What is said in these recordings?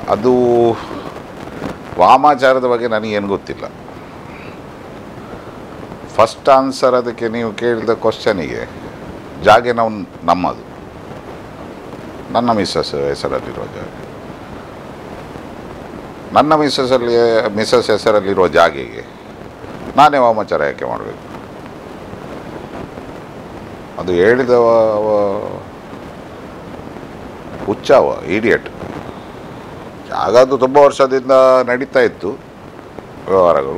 ಅದು ವಾಮಾಚಾರದ ಬಗ್ಗೆ ನನಗೇನು ಗೊತ್ತಿಲ್ಲ ಫಸ್ಟ್ ಆನ್ಸರ್ ಅದಕ್ಕೆ ನೀವು ಕೇಳಿದ ಕ್ವಶನಿಗೆ ಜಾಗೆ ನಾವು ನಮ್ಮದು ನನ್ನ ಮಿಸ್ಸಸ್ ಹೆಸರಲ್ಲಿರುವ ಜಾಗ ನನ್ನ ಮಿಸ್ಸಸ್ಸಲ್ಲಿ ಮಿಸ್ಸಸ್ ಹೆಸರಲ್ಲಿರುವ ಜಾಗೆಗೆ ನಾನೇ ವಾಮಾಚಾರ ಯಾಕೆ ಮಾಡಬೇಕು ಅದು ಹೇಳಿದವ ಅವ ಹುಚ್ಚವ ಇಡಿಯಟ್ ಜಾಗ ಅದು ತುಂಬ ವರ್ಷದಿಂದ ನಡೀತಾ ಇತ್ತು ವ್ಯವಹಾರಗಳು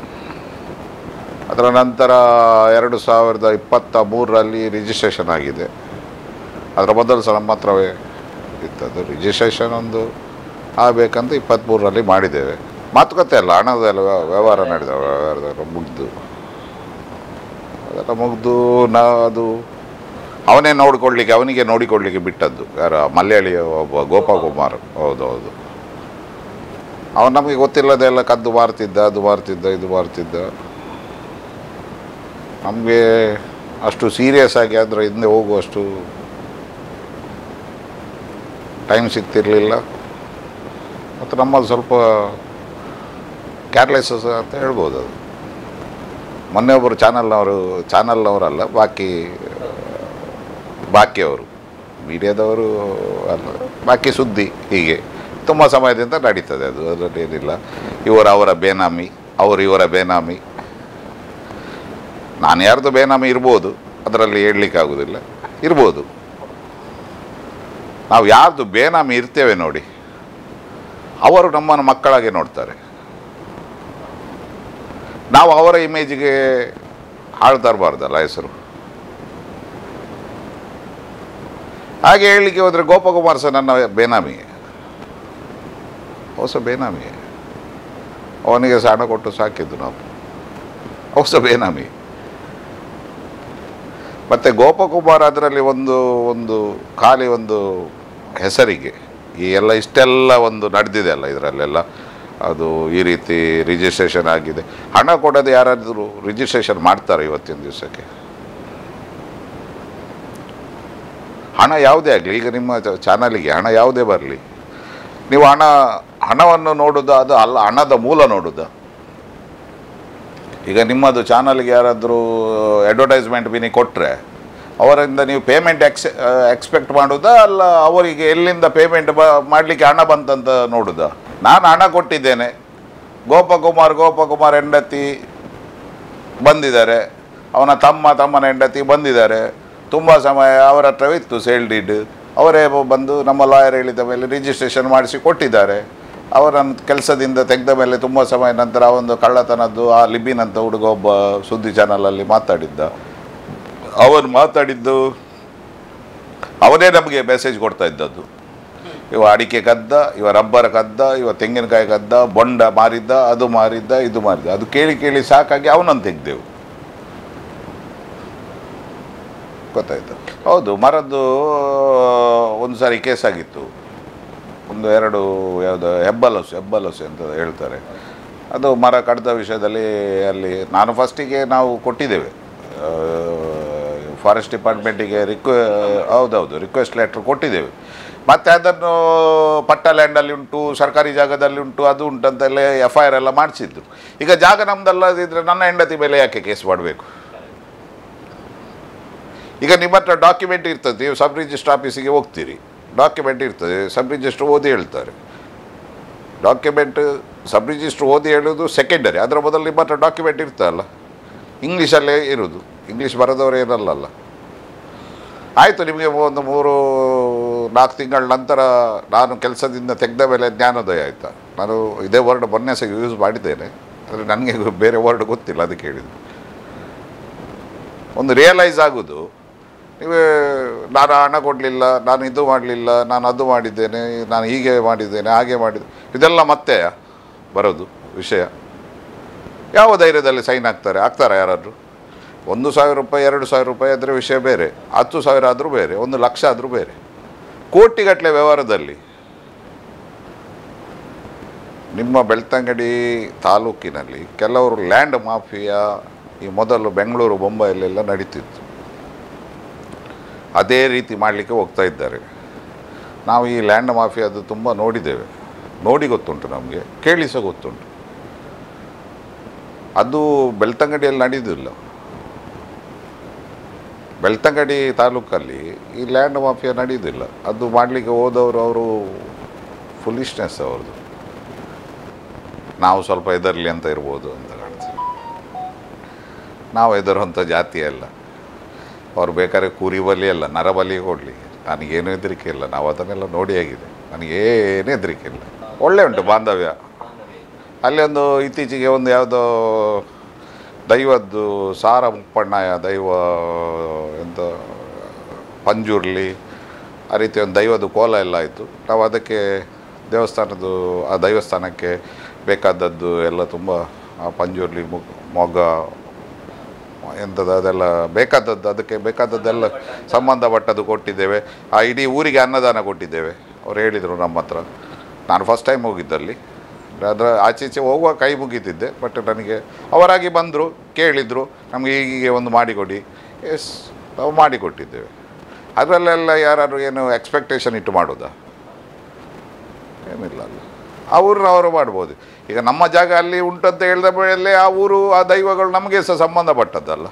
ಅದರ ನಂತರ ಎರಡು ಸಾವಿರದ ಇಪ್ಪತ್ತ ಮೂರರಲ್ಲಿ ರಿಜಿಸ್ಟ್ರೇಷನ್ ಆಗಿದೆ ಅದರ ಮೊದಲು ಸಹ ನಮ್ಮ ಹತ್ರವೇ ಇತ್ತದು ರಿಜಿಸ್ಟ್ರೇಷನ್ ಒಂದು ಆಗಬೇಕಂತ ಇಪ್ಪತ್ತ್ಮೂರರಲ್ಲಿ ಮಾಡಿದ್ದೇವೆ ಮಾತುಕತೆ ಅಲ್ಲ ಹಣದೆಲ್ಲ ವ್ಯ- ವ್ಯವಹಾರ ನಡೆದ ವ್ಯವಹಾರದೆಲ್ಲ ಮುಗಿದು ಅದೆಲ್ಲ ಮುಗಿದು ನಾ ಅದು ಅವನೇ ನೋಡಿಕೊಳ್ಳಿಕ್ಕೆ ಅವನಿಗೆ ನೋಡಿಕೊಳ್ಳಿಕ್ಕೆ ಬಿಟ್ಟದ್ದು ಯಾರ ಮಲಯಾಳಿಯ ಒಬ್ಬ ಗೋಪಾಕುಮಾರ್ ಹೌದು ಹೌದು ಅವನು ನಮಗೆ ಗೊತ್ತಿಲ್ಲದೆಲ್ಲ ಕದ್ದು ಮಾರ್ತಿದ್ದ ಅದು ಮಾರ್ತಿದ್ದ ಇದು ಮಾರ್ತಿದ್ದ ನಮಗೆ ಅಷ್ಟು ಸೀರಿಯಸ್ ಆಗಿ ಅದರ ಹಿಂದೆ ಹೋಗುವಷ್ಟು ಟೈಮ್ ಸಿಗ್ತಿರಲಿಲ್ಲ ಮತ್ತು ನಮ್ಮದು ಸ್ವಲ್ಪ ಕೇರ್ಲೆಸ್ ಅಂತ ಹೇಳ್ಬೋದು ಅದು ಮೊನ್ನೆ ಒಬ್ಬರು ಚಾನಲ್ನವರು ಚಾನಲ್ನವರಲ್ಲ ಬಾಕಿ ಬಾಕಿಯವರು ಮೀಡಿಯಾದವರು ಅಲ್ಲ ಬಾಕಿ ಸುದ್ದಿ ಹೀಗೆ ತುಂಬ ಸಮಯದಿಂದ ನಡೀತದೆ ಅದು ಅದರಲ್ಲಿ ಏನಿಲ್ಲ ಇವರು ಅವರ ಬೇನಾಮಿ ಅವರು ಇವರ ಬೇನಾಮಿ ನಾನು ಯಾರ್ದು ಬೇನಾಮಿ ಇರ್ಬೋದು ಅದರಲ್ಲಿ ಹೇಳಲಿಕ್ಕೆ ಆಗೋದಿಲ್ಲ ಇರ್ಬೋದು ನಾವು ಯಾರ್ದು ಬೇನಾಮಿ ಇರ್ತೇವೆ ನೋಡಿ ಅವರು ನಮ್ಮನ್ನು ಮಕ್ಕಳಾಗೆ ನೋಡ್ತಾರೆ ನಾವು ಅವರ ಇಮೇಜಿಗೆ ಹಾಳು ತರಬಾರ್ದಲ್ಲ ಹೆಸರು ಹಾಗೆ ಹೇಳಲಿಕ್ಕೆ ಹೋದರೆ ಗೋಪಕುಮಾರ್ ಸಹ ನನ್ನ ಬೇನಾಮಿ ಹೊಸ ಬೇನಾಮಿ ಅವನಿಗೆ ಸಹ ಹಣ ಕೊಟ್ಟು ಸಾಕಿದ್ದು ನಾವು ಹೊಸ ಬೇನಾಮಿ ಮತ್ತು ಗೋಪಕುಮಾರ್ ಅದರಲ್ಲಿ ಒಂದು ಒಂದು ಖಾಲಿ ಒಂದು ಹೆಸರಿಗೆ ಈ ಎಲ್ಲ ಇಷ್ಟೆಲ್ಲ ಒಂದು ನಡೆದಿದೆ ಅಲ್ಲ ಇದರಲ್ಲೆಲ್ಲ ಅದು ಈ ರೀತಿ ರಿಜಿಸ್ಟ್ರೇಷನ್ ಆಗಿದೆ ಹಣ ಕೊಡದೆ ಯಾರಾದರೂ ರಿಜಿಸ್ಟ್ರೇಷನ್ ಮಾಡ್ತಾರೆ ಇವತ್ತಿನ ದಿವಸಕ್ಕೆ ಹಣ ಯಾವುದೇ ಆಗಲಿ ಈಗ ನಿಮ್ಮ ಚ- ಚಾನಲಿಗೆ ಹಣ ಯಾವುದೇ ಬರಲಿ ನೀವು ಹಣ ಹಣವನ್ನು ನೋಡೋದು ಅದು ಅಲ್ಲ ಹಣದ ಮೂಲ ನೋಡೋದು ಈಗ ನಿಮ್ಮದು ಚಾನಲ್ಗೆ ಯಾರಾದರೂ ಅಡ್ವರ್ಟೈಸ್ಮೆಂಟ್ ಬಿನಿ ಕೊಟ್ಟರೆ ಅವರಿಂದ ನೀವು ಪೇಮೆಂಟ್ ಎಕ್ಸ್ ಎಕ್ಸ್ಪೆಕ್ಟ್ ಮಾಡೋದಾ ಅಲ್ಲ ಅವರಿಗೆ ಎಲ್ಲಿಂದ ಪೇಮೆಂಟ್ ಬ ಮಾಡಲಿಕ್ಕೆ ಹಣ ಬಂತಂತ ನೋಡೋದಾ ನಾನು ಹಣ ಕೊಟ್ಟಿದ್ದೇನೆ ಗೋಪಕುಮಾರ್ ಗೋಪಕುಮಾರ್ ಹೆಂಡತಿ ಬಂದಿದ್ದಾರೆ ಅವನ ತಮ್ಮ ತಮ್ಮನ ಹೆಂಡತಿ ಬಂದಿದ್ದಾರೆ ತುಂಬ ಸಮಯ ಅವರ ಹತ್ರವಿತ್ತು ಸೇಲ್ ಡೀಡ್ ಅವರೇ ಬಂದು ನಮ್ಮ ಲಾಯರ್ ಹೇಳಿದ ಮೇಲೆ ರಿಜಿಸ್ಟ್ರೇಷನ್ ಮಾಡಿಸಿ ಕೊಟ್ಟಿದ್ದಾರೆ ಅವರನ್ನು ಕೆಲಸದಿಂದ ತೆಗೆದ ಮೇಲೆ ತುಂಬ ಸಮಯ ನಂತರ ಆ ಒಂದು ಕಳ್ಳತನದ್ದು ಆ ಲಿಬಿನ್ ಅಂತ ಹುಡುಗ ಒಬ್ಬ ಸುದ್ದಿ ಚಾನಲಲ್ಲಿ ಮಾತಾಡಿದ್ದ ಅವನು ಮಾತಾಡಿದ್ದು ಅವನೇ ನಮಗೆ ಮೆಸೇಜ್ ಕೊಡ್ತಾ ಇದ್ದದ್ದು ಇವ ಅಡಿಕೆ ಕದ್ದ ಇವ ರಬ್ಬರ್ ಕದ್ದ ಇವ ತೆಂಗಿನಕಾಯಿ ಕದ್ದ ಬೊಂಡ ಮಾರಿದ್ದ ಅದು ಮಾರಿದ್ದ ಇದು ಮಾರಿದ್ದ ಅದು ಕೇಳಿ ಕೇಳಿ ಸಾಕಾಗಿ ಅವನನ್ನು ತೆಗ್ದೆವು ಗೊತ್ತಾಯ್ತು ಹೌದು ಮರದ್ದು ಒಂದು ಸಾರಿ ಕೇಸ್ ಆಗಿತ್ತು ಒಂದು ಎರಡು ಯಾವುದು ಹೆಬ್ಬಲಸು ಹೆಬ್ಬಲಸು ಅಂತ ಹೇಳ್ತಾರೆ ಅದು ಮರ ಕಡ್ದ ವಿಷಯದಲ್ಲಿ ಅಲ್ಲಿ ನಾನು ಫಸ್ಟಿಗೆ ನಾವು ಕೊಟ್ಟಿದ್ದೇವೆ ಫಾರೆಸ್ಟ್ ಡಿಪಾರ್ಟ್ಮೆಂಟಿಗೆ ರಿಕ್ವೆ ಹೌದೌದು ರಿಕ್ವೆಸ್ಟ್ ಲೆಟ್ರ್ ಕೊಟ್ಟಿದ್ದೇವೆ ಮತ್ತು ಅದನ್ನು ಪಟ್ಟ ಲ್ಯಾಂಡಲ್ಲಿ ಉಂಟು ಸರ್ಕಾರಿ ಜಾಗದಲ್ಲಿ ಉಂಟು ಅದು ಉಂಟಂತೆಲ್ಲ ಎಫ್ ಐ ಆರ್ ಎಲ್ಲ ಮಾಡಿಸಿದ್ದು ಈಗ ಜಾಗ ನಮ್ಮದಲ್ಲದಿದ್ದರೆ ನನ್ನ ಹೆಂಡತಿ ಮೇಲೆ ಯಾಕೆ ಕೇಸ್ ಮಾಡಬೇಕು ಈಗ ನಿಮ್ಮ ಹತ್ರ ಡಾಕ್ಯುಮೆಂಟ್ ಇರ್ತದೆ ನೀವು ಸಬ್ ರಿಜಿಸ್ಟರ್ ಆಫೀಸಿಗೆ ಹೋಗ್ತೀರಿ ಡಾಕ್ಯುಮೆಂಟ್ ಇರ್ತದೆ ಸಬ್ ರಿಜಿಸ್ಟ್ರ್ ಓದಿ ಹೇಳ್ತಾರೆ ಡಾಕ್ಯುಮೆಂಟ್ ಸಬ್ ರಿಜಿಸ್ಟ್ರ್ ಓದಿ ಹೇಳೋದು ಸೆಕೆಂಡರಿ ಅದರ ಮೊದಲು ನಿಮ್ಮ ಹತ್ರ ಡಾಕ್ಯುಮೆಂಟ್ ಇರ್ತಲ್ಲ ಇಂಗ್ಲೀಷಲ್ಲೇ ಇರೋದು ಇಂಗ್ಲೀಷ್ ಬರೋದವರು ಏನಲ್ಲಲ್ಲ ಆಯಿತು ನಿಮಗೆ ಒಂದು ಮೂರು ನಾಲ್ಕು ತಿಂಗಳ ನಂತರ ನಾನು ಕೆಲಸದಿಂದ ತೆಗೆದ ಮೇಲೆ ಜ್ಞಾನೋದಯ ಆಯಿತಾ ನಾನು ಇದೇ ವರ್ಡ್ ಮೊನ್ನೆ ಸಹ ಯೂಸ್ ಮಾಡಿದ್ದೇನೆ ಆದರೆ ನನಗೆ ಬೇರೆ ವರ್ಡ್ ಗೊತ್ತಿಲ್ಲ ಅದಕ್ಕೆ ಹೇಳಿದ್ದು ಒಂದು ರಿಯಲೈಸ್ ಆಗೋದು ನೀವು ನಾನು ಹಣ ಕೊಡಲಿಲ್ಲ ನಾನು ಇದು ಮಾಡಲಿಲ್ಲ ನಾನು ಅದು ಮಾಡಿದ್ದೇನೆ ನಾನು ಹೀಗೆ ಮಾಡಿದ್ದೇನೆ ಹಾಗೆ ಮಾಡಿದ್ದೆ ಇದೆಲ್ಲ ಮತ್ತೆ ಬರೋದು ವಿಷಯ ಯಾವ ಧೈರ್ಯದಲ್ಲಿ ಸೈನ್ ಆಗ್ತಾರೆ ಆಗ್ತಾರಾ ಯಾರಾದರೂ ಒಂದು ಸಾವಿರ ರೂಪಾಯಿ ಎರಡು ಸಾವಿರ ರೂಪಾಯಿ ಅದರ ವಿಷಯ ಬೇರೆ ಹತ್ತು ಸಾವಿರ ಆದರೂ ಬೇರೆ ಒಂದು ಲಕ್ಷ ಆದರೂ ಬೇರೆ ಕೋಟಿಗಟ್ಟಲೆ ವ್ಯವಹಾರದಲ್ಲಿ ನಿಮ್ಮ ಬೆಳ್ತಂಗಡಿ ತಾಲೂಕಿನಲ್ಲಿ ಕೆಲವರು ಲ್ಯಾಂಡ್ ಮಾಫಿಯಾ ಈ ಮೊದಲು ಬೆಂಗಳೂರು ಬೊಂಬೈಯಲ್ಲೆಲ್ಲ ನಡೀತಿತ್ತು ಅದೇ ರೀತಿ ಮಾಡಲಿಕ್ಕೆ ಹೋಗ್ತಾ ಇದ್ದಾರೆ ನಾವು ಈ ಲ್ಯಾಂಡ್ ಮಾಫಿಯಾದು ತುಂಬ ನೋಡಿದ್ದೇವೆ ನೋಡಿ ಗೊತ್ತುಂಟು ನಮಗೆ ಕೇಳಿ ಸಹ ಗೊತ್ತುಂಟು ಅದು ಬೆಳ್ತಂಗಡಿಯಲ್ಲಿ ನಡೆಯುವುದಿಲ್ಲ ಬೆಳ್ತಂಗಡಿ ತಾಲೂಕಲ್ಲಿ ಈ ಲ್ಯಾಂಡ್ ಮಾಫಿಯಾ ನಡೆಯುವುದಿಲ್ಲ ಅದು ಮಾಡಲಿಕ್ಕೆ ಹೋದವರು ಅವರು ಫುಲಿಶ್ನೆಸ್ ಅವ್ರದ್ದು ನಾವು ಸ್ವಲ್ಪ ಎದರಲಿ ಅಂತ ಇರ್ಬೋದು ಅಂತ ಕಾಣ್ತದೆ ನಾವು ಎದರುವಂಥ ಜಾತಿ ಅಲ್ಲ ಅವ್ರು ಬೇಕಾದ್ರೆ ಕುರಿ ಬಲಿ ಅಲ್ಲ ನರಬಲಿ ಕೊಡಲಿ ನನಗೇನು ಹೆದರಿಕೆ ಇಲ್ಲ ನಾವು ಅದನ್ನೆಲ್ಲ ನೋಡಿ ಆಗಿದೆ ನನಗೇನು ಹೆದರಿಕೆ ಇಲ್ಲ ಒಳ್ಳೆ ಉಂಟು ಬಾಂಧವ್ಯ ಅಲ್ಲಿ ಒಂದು ಇತ್ತೀಚೆಗೆ ಒಂದು ಯಾವುದೋ ದೈವದ್ದು ಸಾರ ಮುಪ್ಪಣ್ಣಯ ದೈವ ಎಂತ ಪಂಜುರ್ಲಿ ಆ ರೀತಿ ಒಂದು ದೈವದ ಕೋಲ ಎಲ್ಲ ಆಯಿತು ನಾವು ಅದಕ್ಕೆ ದೇವಸ್ಥಾನದ್ದು ಆ ದೈವಸ್ಥಾನಕ್ಕೆ ಬೇಕಾದದ್ದು ಎಲ್ಲ ತುಂಬ ಆ ಪಂಜುರ್ಲಿ ಮುಗ್ ಮೊಗ್ಗ ಎಂಥದ್ದು ಅದೆಲ್ಲ ಬೇಕಾದದ್ದು ಅದಕ್ಕೆ ಬೇಕಾದದ್ದೆಲ್ಲ ಸಂಬಂಧಪಟ್ಟದ್ದು ಕೊಟ್ಟಿದ್ದೇವೆ ಆ ಇಡೀ ಊರಿಗೆ ಅನ್ನದಾನ ಕೊಟ್ಟಿದ್ದೇವೆ ಅವ್ರು ಹೇಳಿದರು ನಮ್ಮ ಹತ್ರ ನಾನು ಫಸ್ಟ್ ಟೈಮ್ ಹೋಗಿದ್ದಲ್ಲಿ ಅದರ ಆಚೆ ಈಚೆ ಹೋಗುವ ಕೈ ಮುಗಿತಿದ್ದೆ ಬಟ್ ನನಗೆ ಅವರಾಗಿ ಬಂದರು ಕೇಳಿದರು ನಮಗೆ ಹೀಗೆ ಒಂದು ಮಾಡಿಕೊಡಿ ಎಸ್ ನಾವು ಮಾಡಿಕೊಟ್ಟಿದ್ದೇವೆ ಅದರಲ್ಲೆಲ್ಲ ಯಾರು ಏನು ಎಕ್ಸ್ಪೆಕ್ಟೇಷನ್ ಇಟ್ಟು ಮಾಡೋದಾ ಏನಿಲ್ಲ ಅಲ್ಲ ಅವ್ರನ್ನ ಅವರು ಮಾಡ್ಬೋದು ಈಗ ನಮ್ಮ ಜಾಗ ಅಲ್ಲಿ ಉಂಟಂತ ಹೇಳಿದ ಮೇಲೆ ಆ ಊರು ಆ ದೈವಗಳು ನಮಗೆ ಸಹ ಸಂಬಂಧಪಟ್ಟದ್ದಲ್ಲ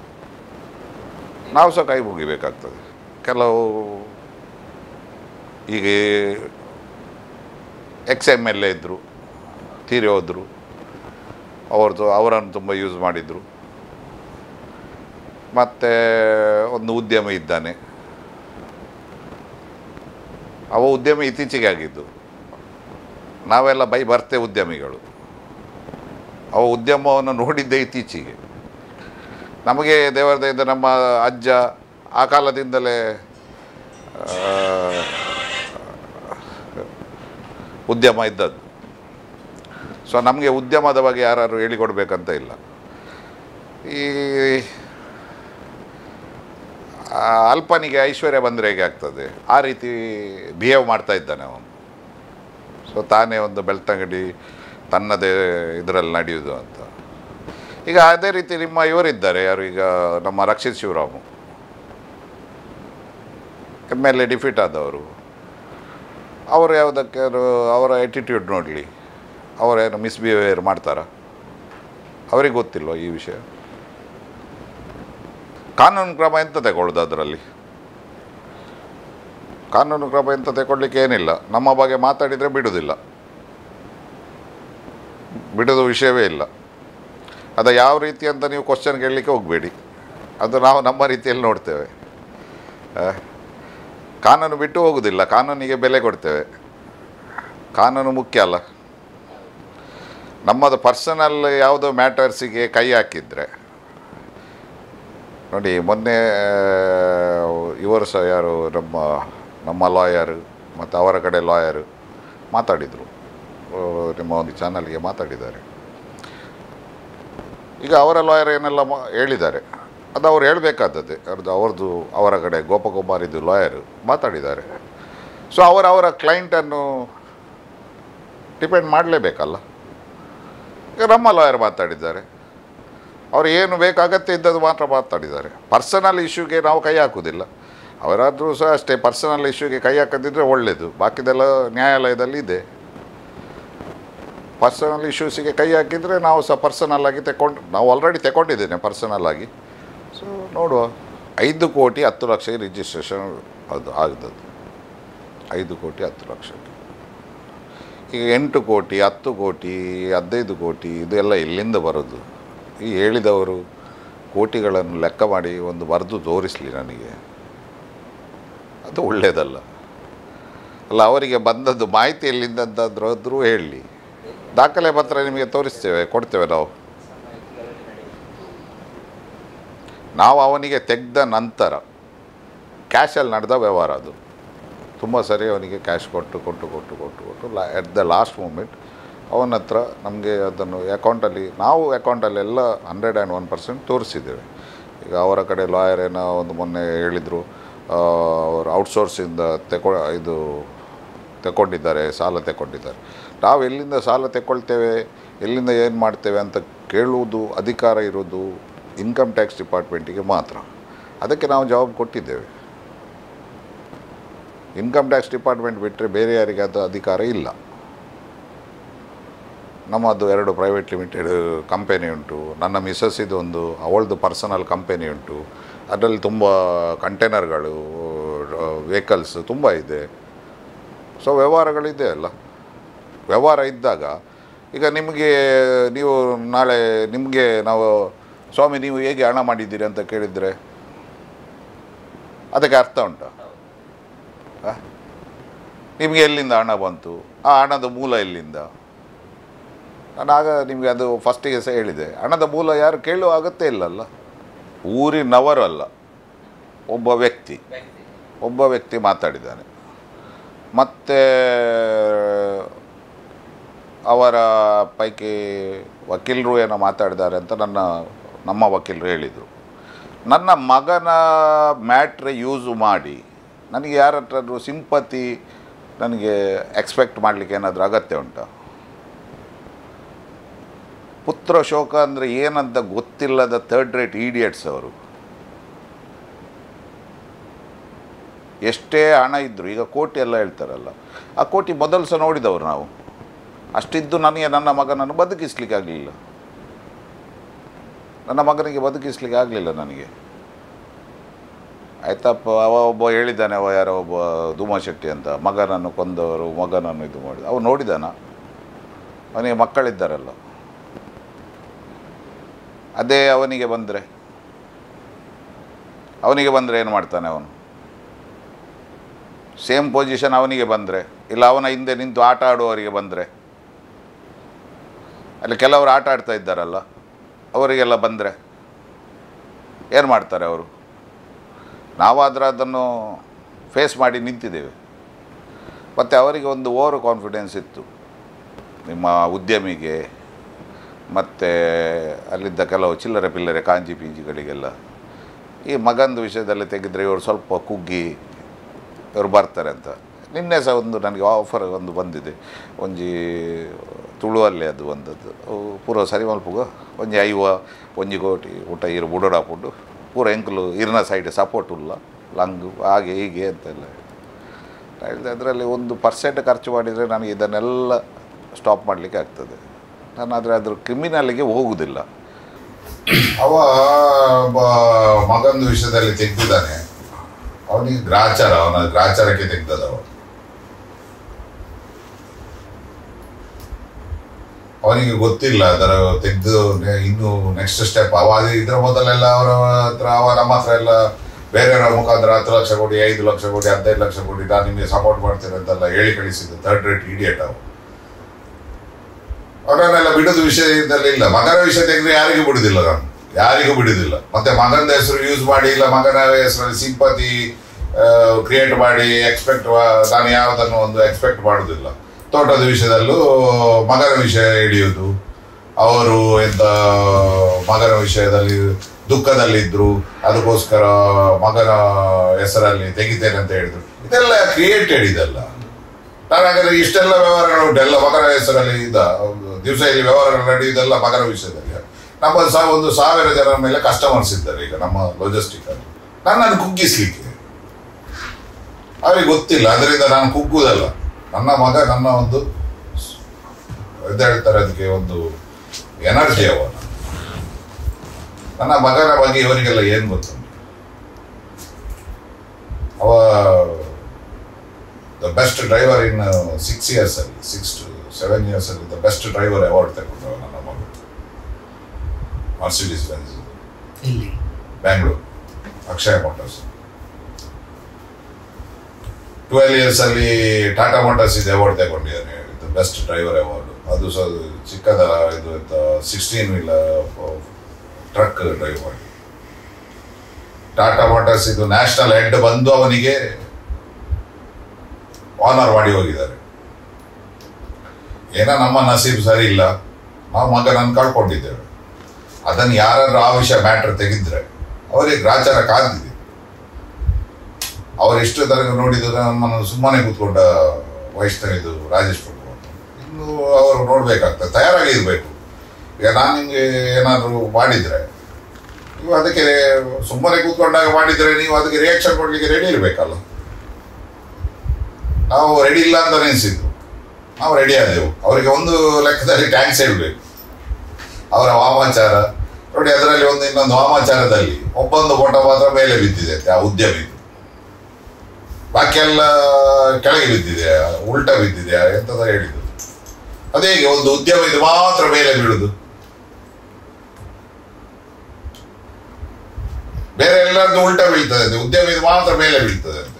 ನಾವು ಸಹ ಕೈ ಮುಗಿಬೇಕಾಗ್ತದೆ ಕೆಲವು ಈಗ ಎಕ್ಸ್ ಎಮ್ ಎಲ್ ಎ ಇದ್ದರು ತೀರಿ ಹೋದರು ಅವ್ರದ್ದು ಅವರನ್ನು ತುಂಬ ಯೂಸ್ ಮಾಡಿದರು ಮತ್ತು ಒಂದು ಉದ್ಯಮಿ ಇದ್ದಾನೆ ಅವ ಉದ್ಯಮಿ ಇತ್ತೀಚೆಗೆ ಆಗಿದ್ದು ನಾವೆಲ್ಲ ಬೈ ಬರ್ತೆ ಉದ್ಯಮಿಗಳು ಅವ ಉದ್ಯಮವನ್ನು ನೋಡಿದ್ದೇ ಇತ್ತೀಚೆಗೆ ನಮಗೆ ದೇವರ ದಯೆಯಿಂದ ನಮ್ಮ ಅಜ್ಜ ಆ ಕಾಲದಿಂದಲೇ ಆ, ಉದ್ಯಮ ಇದ್ದದ್ದು ಸೊ ನಮಗೆ ಉದ್ಯಮದ ಬಗ್ಗೆ ಯಾರು ಹೇಳಿಕೊಡ್ಬೇಕಂತ ಇಲ್ಲ ಈ ಆ, ಅಲ್ಪನಿಗೆ ಐಶ್ವರ್ಯ ಬಂದರೆ ಹೇಗೆ ಆಗ್ತದೆ ಆ ರೀತಿ ಬಿಹೇವ್ ಮಾಡ್ತಾ ಇದ್ದಾನೆ ಅವನು ಸೊ ತಾನೇ ಒಂದು ಬೆಳ್ತಂಗಡಿ ತನ್ನದೇ ಇದರಲ್ಲಿ ನಡೆಯುವುದು ಅಂತ ಈಗ ಅದೇ ರೀತಿ ನಿಮ್ಮ ಇವರಿದ್ದಾರೆ ಯಾರು ಈಗ ನಮ್ಮ Rakshit Shivaramu M L A defeat ಆದವರು ಅವರು ಯಾವುದಕ್ಕೆ ಅವರ ಆ್ಯಟಿಟ್ಯೂಡ್ ನೋಡಲಿ ಅವರೇನು ಮಿಸ್ಬಿಹೇವಿಯರ್ ಮಾಡ್ತಾರಾ ಅವರಿಗೆ ಗೊತ್ತಿಲ್ವ ಈ ವಿಷಯ ಕಾನೂನು ಕ್ರಮ ಎಂತ ತಗೊಳ್ಳೋದು ಅದರಲ್ಲಿ ಕಾನೂನು ಕ್ರಮ ಎಂತ ತಗೊಳ್ಲಿಕ್ಕೆ ಏನಿಲ್ಲ ನಮ್ಮ ಬಗ್ಗೆ ಮಾತಾಡಿದರೆ ಬಿಡುವುದಿಲ್ಲ ಬಿಡೋದು ವಿಷಯವೇ ಇಲ್ಲ ಅದ ಯಾವ ರೀತಿ ಅಂತ ನೀವು ಕ್ವಶನ್ ಕೇಳಲಿಕ್ಕೆ ಹೋಗಬೇಡಿ ಅದು ನಾವು ನಮ್ಮ ರೀತಿಯಲ್ಲಿ ನೋಡ್ತೇವೆ ಆ, ಕಾನೂನು ಬಿಟ್ಟು ಹೋಗುವುದಿಲ್ಲ ಕಾನೂನಿಗೆ ಬೆಲೆ ಕೊಡ್ತೇವೆ ಕಾನೂನು ಮುಖ್ಯ ಅಲ್ಲ ನಮ್ಮದು ಪರ್ಸನಲ್ ಯಾವುದೋ ಮ್ಯಾಟರ್ಸಿಗೆ ಕೈ ಹಾಕಿದರೆ ನೋಡಿ ಮೊನ್ನೆ ಇವರು ಸಹ ಯಾರು ನಮ್ಮ ನಮ್ಮ ಲಾಯರ್ ಮತ್ತು ಅವರ ಕಡೆ ಲಾಯರ್ ಮಾತಾಡಿದರು ನಿಮ್ಮ ಒಂದು ಚಾನಲ್ಗೆ ಮಾತಾಡಿದ್ದಾರೆ ಈಗ ಅವರ ಲಾಯರ್ ಏನೆಲ್ಲ ಮಾ ಹೇಳಿದ್ದಾರೆ ಅದು ಅವ್ರು ಹೇಳಬೇಕಾದದ್ದೇ ಅವ್ರದ್ದು ಅವ್ರದ್ದು ಅವರ ಕಡೆ ಗೋಪಕುಮಾರಿದ್ದು ಲಾಯರ್ ಮಾತಾಡಿದ್ದಾರೆ ಸೊ ಅವರ ಅವರ ಕ್ಲೈಂಟನ್ನು ಡಿಪೆಂಡ್ ಮಾಡಲೇಬೇಕಲ್ಲ ಈಗ ನಮ್ಮ ಲಾಯರ್ ಮಾತಾಡಿದ್ದಾರೆ ಅವ್ರು ಏನು ಬೇಕು ಅಗತ್ಯ ಇದ್ದದ್ದು ಮಾತ್ರ ಮಾತಾಡಿದ್ದಾರೆ ಪರ್ಸನಲ್ ಇಶ್ಯೂಗೆ ನಾವು ಕೈ ಹಾಕುವುದಿಲ್ಲ ಅವರಾದರೂ ಸಹ ಅಷ್ಟೇ ಪರ್ಸನಲ್ ಇಶ್ಯೂಗೆ ಕೈ ಹಾಕದಿದ್ದರೆ ಒಳ್ಳೆಯದು ಬಾಕಿದೆಲ್ಲ ನ್ಯಾಯಾಲಯದಲ್ಲಿ ಇದೆ ಪರ್ಸನಲ್ ಇಶ್ಯೂಸಿಗೆ ಕೈ ಹಾಕಿದರೆ ನಾವು ಸಹ ಪರ್ಸನಲ್ ಆಗಿ ತಗೊಂಡು ನಾವು ಆಲ್ರೆಡಿ ತಗೊಂಡಿದ್ದೇನೆ ಪರ್ಸನಲ್ ಆಗಿ ಸೊ ನೋಡುವ ಐದು ಕೋಟಿ ಹತ್ತು ಲಕ್ಷ ರಿಜಿಸ್ಟ್ರೇಷನ್ ಅದು ಆಗದದ್ದು ಐದು ಕೋಟಿ ಹತ್ತು ಲಕ್ಷಕ್ಕೆ ಈಗ ಎಂಟು ಕೋಟಿ ಹತ್ತು ಕೋಟಿ ಹದಿನೈದು ಕೋಟಿ ಇದೆಲ್ಲ ಎಲ್ಲಿಂದ ಬರೋದು ಈ ಹೇಳಿದವರು ಕೋಟಿಗಳನ್ನು ಲೆಕ್ಕ ಮಾಡಿ ಒಂದು ಬರೆದು ತೋರಿಸಲಿ ನನಗೆ ಅದು ಒಳ್ಳೆಯದಲ್ಲ ಅಲ್ಲ ಅವರಿಗೆ ಬಂದದ್ದು ಮಾಹಿತಿ ಎಲ್ಲಿಂದ ಅಂತಾದ್ರೂ ಹೇಳಲಿ ದಾಖಲೆ ಪತ್ರ ನಿಮಗೆ ತೋರಿಸ್ತೇವೆ ಕೊಡ್ತೇವೆ ನಾವು ನಾವು ಅವನಿಗೆ ತೆಗೆದ ನಂತರ ಕ್ಯಾಶಲ್ಲಿ ನಡೆದ ವ್ಯವಹಾರ ಅದು ತುಂಬ ಸರಿ ಅವನಿಗೆ ಕ್ಯಾಶ್ ಕೊಟ್ಟು ಕೊಟ್ಟು ಕೊಟ್ಟು ಕೊಟ್ಟು ಕೊಟ್ಟು ಲಾ ಎಟ್ ದ ಲಾಸ್ಟ್ ಮೂಮೆಂಟ್ ಅವನ ಹತ್ರ ನಮಗೆ ಅದನ್ನು ಅಕೌಂಟಲ್ಲಿ ನಾವು ಅಕೌಂಟಲ್ಲೆಲ್ಲ ಹಂಡ್ರೆಡ್ ಆ್ಯಂಡ್ ಒನ್ ಪರ್ಸೆಂಟ್ ತೋರಿಸಿದ್ದೇವೆ ಈಗ ಅವರ ಕಡೆ ಲಾಯರ್ ಏನೋ ಒಂದು ಮೊನ್ನೆ ಹೇಳಿದರು ಅವರು ಔಟ್ಸೋರ್ಸಿಂದ ತೆಕೊ ಇದು ತಗೊಂಡಿದ್ದಾರೆ ಸಾಲ ತಗೊಂಡಿದ್ದಾರೆ ನಾವು ಎಲ್ಲಿಂದ ಸಾಲ ತಗೊಳ್ತೇವೆ ಎಲ್ಲಿಂದ ಏನು ಮಾಡ್ತೇವೆ ಅಂತ ಕೇಳುವುದು ಅಧಿಕಾರ ಇರೋದು ಇನ್ಕಮ್ ಟ್ಯಾಕ್ಸ್ ಡಿಪಾರ್ಟ್ಮೆಂಟಿಗೆ ಮಾತ್ರ ಅದಕ್ಕೆ ನಾವು ಜವಾಬ್ ಕೊಟ್ಟಿದ್ದೇವೆ ಇನ್ಕಮ್ ಟ್ಯಾಕ್ಸ್ ಡಿಪಾರ್ಟ್ಮೆಂಟ್ ಬಿಟ್ಟರೆ ಬೇರೆ ಯಾರಿಗೆ ಅದು ಅಧಿಕಾರ ಇಲ್ಲ ನಮ್ಮದು ಎರಡು ಪ್ರೈವೇಟ್ ಲಿಮಿಟೆಡ್ ಕಂಪೆನಿ ಉಂಟು ನನ್ನ ಮಿಸಸ್ ಇದು ಒಂದು ಅವಳದು ಪರ್ಸನಲ್ ಕಂಪೆನಿ ಉಂಟು ಅದರಲ್ಲಿ ತುಂಬ ಕಂಟೈನರ್ಗಳು ವೆಹಿಕಲ್ಸ್ ತುಂಬ ಇದೆ ಸೊ ವ್ಯವಹಾರಗಳಿದೆ ಅಲ್ಲ ವ್ಯವಹಾರ ಇದ್ದಾಗ ಈಗ ನಿಮಗೆ ನೀವು ನಾಳೆ ನಿಮಗೆ ನಾವು ಸ್ವಾಮಿ ನೀವು ಹೇಗೆ ಹಣ ಮಾಡಿದ್ದೀರಿ ಅಂತ ಕೇಳಿದರೆ ಅದಕ್ಕೆ ಅರ್ಥ ಉಂಟಾ ಆ? ನಿಮಗೆ ಎಲ್ಲಿಂದ ಹಣ ಬಂತು ಆ ಹಣದ ಮೂಲ ಎಲ್ಲಿಂದ ನಾನು ಆಗ ನಿಮಗೆ ಅದು ಫಸ್ಟಿಗೆ ಸಹ ಹೇಳಿದೆ ಹಣದ ಮೂಲ ಯಾರು ಕೇಳುವ ಅಗತ್ಯ ಇಲ್ಲಲ್ಲ ಊರಿನವರು ಅಲ್ಲ ಒಬ್ಬ ವ್ಯಕ್ತಿ ಒಬ್ಬ ವ್ಯಕ್ತಿ ಮಾತಾಡಿದ್ದಾನೆ ಮತ್ತು ಅವರ ಪೈಕಿ ವಕೀಲರು ಏನೋ ಮಾತಾಡಿದ್ದಾರೆ ಅಂತ ನನ್ನ ನಮ್ಮ ವಕೀಲರು ಹೇಳಿದರು ನನ್ನ ಮಗನ ಮ್ಯಾಟ್ರ್ ಯೂಸ್ ಮಾಡಿ ನನಗೆ ಯಾರ ಹತ್ರ ಸಿಂಪತಿ ನನಗೆ ಎಕ್ಸ್ಪೆಕ್ಟ್ ಮಾಡಲಿಕ್ಕೆ ಏನಾದರೂ ಅಗತ್ಯ ಉಂಟಾ ಪುತ್ರ ಶೋಕ ಅಂದರೆ ಏನಂತ ಗೊತ್ತಿಲ್ಲದ ಥರ್ಡ್ ರೇಟ್ ಈಡಿಯಟ್ಸ್ ಅವರು ಎಷ್ಟೇ ಹಣ ಇದ್ದರು ಈಗ ಕೋಟಿ ಎಲ್ಲ ಹೇಳ್ತಾರಲ್ಲ ಆ ಕೋಟಿ ಮೊದಲು ಸಹ ನೋಡಿದವರು ನಾವು ಅಷ್ಟಿದ್ದು ನನಗೆ ನನ್ನ ಮಗನನ್ನು ಬದುಕಿಸ್ಲಿಕ್ಕೆ ಆಗಲಿಲ್ಲ ನನ್ನ ಮಗನಿಗೆ ಬದುಕಿಸ್ಲಿಕ್ಕೆ ಆಗಲಿಲ್ಲ ನನಗೆ ಆಯ್ತಪ್ಪ ಅವ ಒಬ್ಬ ಹೇಳಿದ್ದಾನೆ ಅವ ಯಾರೋ ಒಬ್ಬ ಧೂಮ ಶೆಟ್ಟಿ ಅಂತ ಮಗನನ್ನು ಕೊಂದವರು ಮಗನನ್ನು ಇದು ಮಾಡಿದ ಅವ ನೋಡಿದಾನ ಅವನಿಗೆ ಮಕ್ಕಳಿದ್ದಾರಲ್ಲ ಅದೇ ಅವನಿಗೆ ಬಂದರೆ ಅವನಿಗೆ ಬಂದರೆ ಏನು ಮಾಡ್ತಾನೆ ಅವನು ಸೇಮ್ ಪೊಸಿಷನ್ ಅವನಿಗೆ ಬಂದರೆ ಇಲ್ಲ ಅವನ ಹಿಂದೆ ನಿಂತು ಆಟ ಆಡುವವರಿಗೆ ಬಂದರೆ ಅಲ್ಲಿ ಕೆಲವರು ಆಟ ಆಡ್ತಾ ಇದ್ದಾರಲ್ಲ ಅವರಿಗೆಲ್ಲ ಬಂದರೆ ಏನು ಮಾಡ್ತಾರೆ ಅವರು ನಾವಾದರೆ ಅದನ್ನು ಫೇಸ್ ಮಾಡಿ ನಿಂತಿದ್ದೇವೆ ಮತ್ತು ಅವರಿಗೆ ಒಂದು ಓವರ್ ಕಾನ್ಫಿಡೆನ್ಸ್ ಇತ್ತು ನಿಮ್ಮ ಉದ್ಯಮಿಗೆ ಮತ್ತು ಅಲ್ಲಿದ್ದ ಕೆಲವು ಚಿಲ್ಲರೆ ಪಿಲ್ಲರೆ ಕಾಂಜಿ ಪೀಂಜಿಗಳಿಗೆಲ್ಲ ಈ ಮಗಂದು ವಿಷಯದಲ್ಲಿ ತೆಗೆದರೆ ಇವರು ಸ್ವಲ್ಪ ಕುಗ್ಗಿ ಇವರು ಬರ್ತಾರೆ ಅಂತ ನಿನ್ನೆ ಸಹ ಒಂದು ನನಗೆ ಆಫರ್ ಒಂದು ಬಂದಿದೆ ಒಂಜಿ ತುಳುವಲ್ಲಿ ಅದು ಬಂದದ್ದು ಅವು ಪೂರ ಸರಿ ಮಲ್ಪುಗ ಒಂಜಿ ಐವ ಒಂಜಿ ಕೋಟಿ ಊಟ ಇರು ಬುಡೋಡಾಪುಂಡು ಪೂರ ಎಂಕುಲು ಇರ್ನ ಸೈಡ್ ಸಪೋರ್ಟ್ ಇಲ್ಲ ಲಂಗು ಹಾಗೆ ಹೀಗೆ ಅಂತೆಲ್ಲ ಹೇಳಿದೆ ಅದರಲ್ಲಿ ಒಂದು ಪರ್ಸೆಂಟ್ ಖರ್ಚು ಮಾಡಿದರೆ ನನಗೆ ಇದನ್ನೆಲ್ಲ ಸ್ಟಾಪ್ ಮಾಡಲಿಕ್ಕೆ ಆಗ್ತದೆ ನಾನು ಆದರೆ ಅದ್ರ ಕ್ರಿಮಿನಲ್ಗೆ ಹೋಗುವುದಿಲ್ಲ ಅವ ಮಗಂದು ವಿಷಯದಲ್ಲಿ ತೆಗ್ದಿದ್ದಾನೆ ಅವನಿಗೆ ಗ್ರಾಚಾರ ಅವನ ಗ್ರಾಚಾರಕ್ಕೆ ತೆಗ್ದದವ ಅವನಿಗೆ ಗೊತ್ತಿಲ್ಲ ಅದರ ತೆಗೆದು ಇನ್ನು ನೆಕ್ಸ್ಟ್ ಸ್ಟೆಪ್ ಅವ ಅದೇ ಇದರ ಮೊದಲೆಲ್ಲ ಅವರ ಹತ್ರ ಅವ ನಮ್ಮ ಹತ್ರ ಎಲ್ಲ ಬೇರೆಯವರ ಮುಖಾಂತರ ಹತ್ತು ಲಕ್ಷ ಕೊಡಿ ಐದು ಲಕ್ಷ ಕೊಡಿ ಹದಿನೈದು ಲಕ್ಷ ಕೊಡಿ ನಾನು ನಿಮಗೆ ಸಪೋರ್ಟ್ ಮಾಡ್ತೇನೆ ಅಂತೆಲ್ಲ ಹೇಳಿ ಕಳಿಸಿದ್ದು ಥರ್ಡ್ ರೇಟ್ ಇಡಿಯಟ್ ಅವು ಅವರನ್ನೆಲ್ಲ ಬಿಡೋದು ವಿಷಯದಲ್ಲಿ ಇಲ್ಲ ಮಗನ ವಿಷಯ ತೆಗೆದ್ರೆ ಯಾರಿಗೂ ಬಿಡುದಿಲ್ಲ ನಾನು ಯಾರಿಗೂ ಬಿಡುದಿಲ್ಲ ಮತ್ತೆ ಮಗನ ಹೆಸರು ಯೂಸ್ ಮಾಡಿ ಇಲ್ಲ ಮಗನ ಹೆಸರಲ್ಲಿ ಸಿಂಪತಿ ಕ್ರಿಯೇಟ್ ಮಾಡಿ ಎಕ್ಸ್ಪೆಕ್ಟ್ ನಾನು ಯಾವುದನ್ನು ಒಂದು ಎಕ್ಸ್ಪೆಕ್ಟ್ ಮಾಡುವುದಿಲ್ಲ ತೋಟದ ವಿಷಯದಲ್ಲೂ ಮಗನ ವಿಷಯ ಹಿಡಿಯುವುದು ಅವರು ಎಂತ ಮಗನ ವಿಷಯದಲ್ಲಿ ದುಃಖದಲ್ಲಿದ್ರು ಅದಕ್ಕೋಸ್ಕರ ಮಗನ ಹೆಸರಲ್ಲಿ ತೆಗಿತೇನೆ ಅಂತ ಹೇಳಿದ್ರು ಇದೆಲ್ಲ ಕ್ರಿಯೇಟೆಡ್ ಇದೆಲ್ಲ ನಾನು ಹಾಗಾದ್ರೆ ಇಷ್ಟೆಲ್ಲ ವ್ಯವಹಾರಗಳು ಉಂಟು ಎಲ್ಲ ಮಗನ ಹೆಸರಲ್ಲಿ ಇದ್ದ ದಿವಸ ಇಲ್ಲಿ ವ್ಯವಹಾರಗಳು ನಡೆಯುವುದೆಲ್ಲ ಮಗನ ವಿಷಯದಲ್ಲಿ ನಮ್ಮ ಸಹ ಒಂದು ಸಾವಿರ ಜನರ ಮೇಲೆ ಕಸ್ಟಮರ್ಸ್ ಇದ್ದಾರೆ ಈಗ ನಮ್ಮ ಲೊಜಿಸ್ಟಿಕ್ ಅಲ್ಲಿ ನನ್ನನ್ನು ಕುಗ್ಗಿಸ್ಲಿಕ್ಕೆ ಅವರಿಗೆ ಗೊತ್ತಿಲ್ಲ ಅದರಿಂದ ನಾನು ಕುಗ್ಗುವುದಲ್ಲ ನನ್ನ ಮಗ ನನ್ನ ಒಂದು ಇದು ಹೇಳ್ತಾರೆ ಅದಕ್ಕೆ ಒಂದು ಎನರ್ಜಿ ಅವ ನನ್ನ ಮಗನ ಬಗ್ಗೆ ಇವರಿಗೆಲ್ಲ ಏನು ಗೊತ್ತುಂಟು ಅವ the best driver in six years ಅಲ್ಲಿ ಸಿಕ್ಸ್ ಟು ಸೆವೆನ್ ಇಯರ್ಸ್ ಅಲ್ಲಿ ದ ಬೆಸ್ಟ್ ಡ್ರೈವರ್ ಅವಾರ್ಡ್ ತಗೊಂಡವ ನನ್ನ ಮಗ ಮರ್ಸಿಡೀಸ್ ಬೆನ್ಸ್ ಇಲ್ಲಿ Bangalore Akshaya Motors twelve years ಅಲ್ಲಿ ಟಾಟಾ ಮೋಟರ್ಸ್ ಇದೆ ಅವಾರ್ಡ್ ತಗೊಂಡಿದ್ದಾನೆ ದ ಬೆಸ್ಟ್ ಡ್ರೈವರ್ ಅವಾರ್ಡ್ ಅದು ಸಹ ಚಿಕ್ಕದ ಇದು ಸಿಕ್ಸ್ಟೀನ್ ವೀಲ್ ಟ್ರಕ್ ಡ್ರೈವ್ ಮಾಡಿ ಟಾಟಾ ಮೋಟರ್ಸ್ ಇದು ನ್ಯಾಷನಲ್ ಹೆಡ್ ಬಂದು ಅವನಿಗೆ ಆನರ್ ಮಾಡಿ ಹೋಗಿದ್ದಾರೆ ಏನೋ ನಮ್ಮ ನಸೀಬ್ ಸರಿ ಇಲ್ಲ ನಾವು ಮಗನನ್ನು ಕಳ್ಕೊಂಡಿದ್ದೇವೆ ಅದನ್ನು ಯಾರಾದ್ರೂ ಆ ವಿಷಯ ಮ್ಯಾಟ್ರ್ ತೆಗೆದ್ರೆ ಅವರಿಗೆ ಗ್ರಾಚಾರ ಕಾದಿದೆ ಅವರು ಎಷ್ಟು ತನಕ ನೋಡಿದ್ರು ನಮ್ಮನ್ನು ಸುಮ್ಮನೆ ಕೂತ್ಕೊಂಡ ವೈಷ್ಣವಿದು ರಾಜೇಶ್ ಪ್ರಭು ಅಂತ. ಇನ್ನು ಅವರು ನೋಡ್ಬೇಕಾಗ್ತದೆ ತಯಾರಾಗಿ ಇರಬೇಕು ಈಗ ನಾನು ನಿಮಗೆ ಏನಾದರೂ ಮಾಡಿದ್ರೆ ನೀವು ಅದಕ್ಕೆ ಸುಮ್ಮನೆ ಕೂತ್ಕೊಂಡಾಗ ಮಾಡಿದ್ರೆ ನೀವು ಅದಕ್ಕೆ ರಿಯಾಕ್ಷನ್ ಕೊಡ್ಲಿಕ್ಕೆ ರೆಡಿ ಇರಬೇಕಲ್ಲ ನಾವು ರೆಡಿ ಇಲ್ಲ ಅಂತ ನೆನೆಸಿದ್ದು ನಾವು ರೆಡಿ ಆದೆವು ಅವರಿಗೆ ಒಂದು ಲೆಕ್ಕದಲ್ಲಿ ಟ್ಯಾಂಕ್ಸ್ ಹೇಳಬೇಕು ಅವರ ವಾಮಾಚಾರ ನೋಡಿ ಅದರಲ್ಲಿ ಒಂದು ಇನ್ನೊಂದು ವಾಮಾಚಾರದಲ್ಲಿ ಒಬ್ಬೊಂದು ಫೋಟೋ ಮಾತ್ರ ಮೇಲೆ ಬಿದ್ದಿದೆ ಆ ಉದ್ಯಮಿ ಬಾಕಿ ಎಲ್ಲ ಕೆಳಗೆ ಬಿದ್ದಿದೆ ಉಲ್ಟ ಬಿದ್ದಿದೆ ಎಂತದ ಹೇಳಿದ್ದು ಅದೇಗೆ ಒಂದು ಉದ್ಯಮ ಇದು ಮಾತ್ರ ಮೇಲೆ ಬೀಳುದು ಬೇರೆ ಎಲ್ಲರದ್ದು ಉಲ್ಟ ಬೀಳ್ತದೆ ಅಂತೆ ಉದ್ಯಮ ಇದು ಮಾತ್ರ ಮೇಲೆ ಬೀಳ್ತದೆ ಅಂತೆ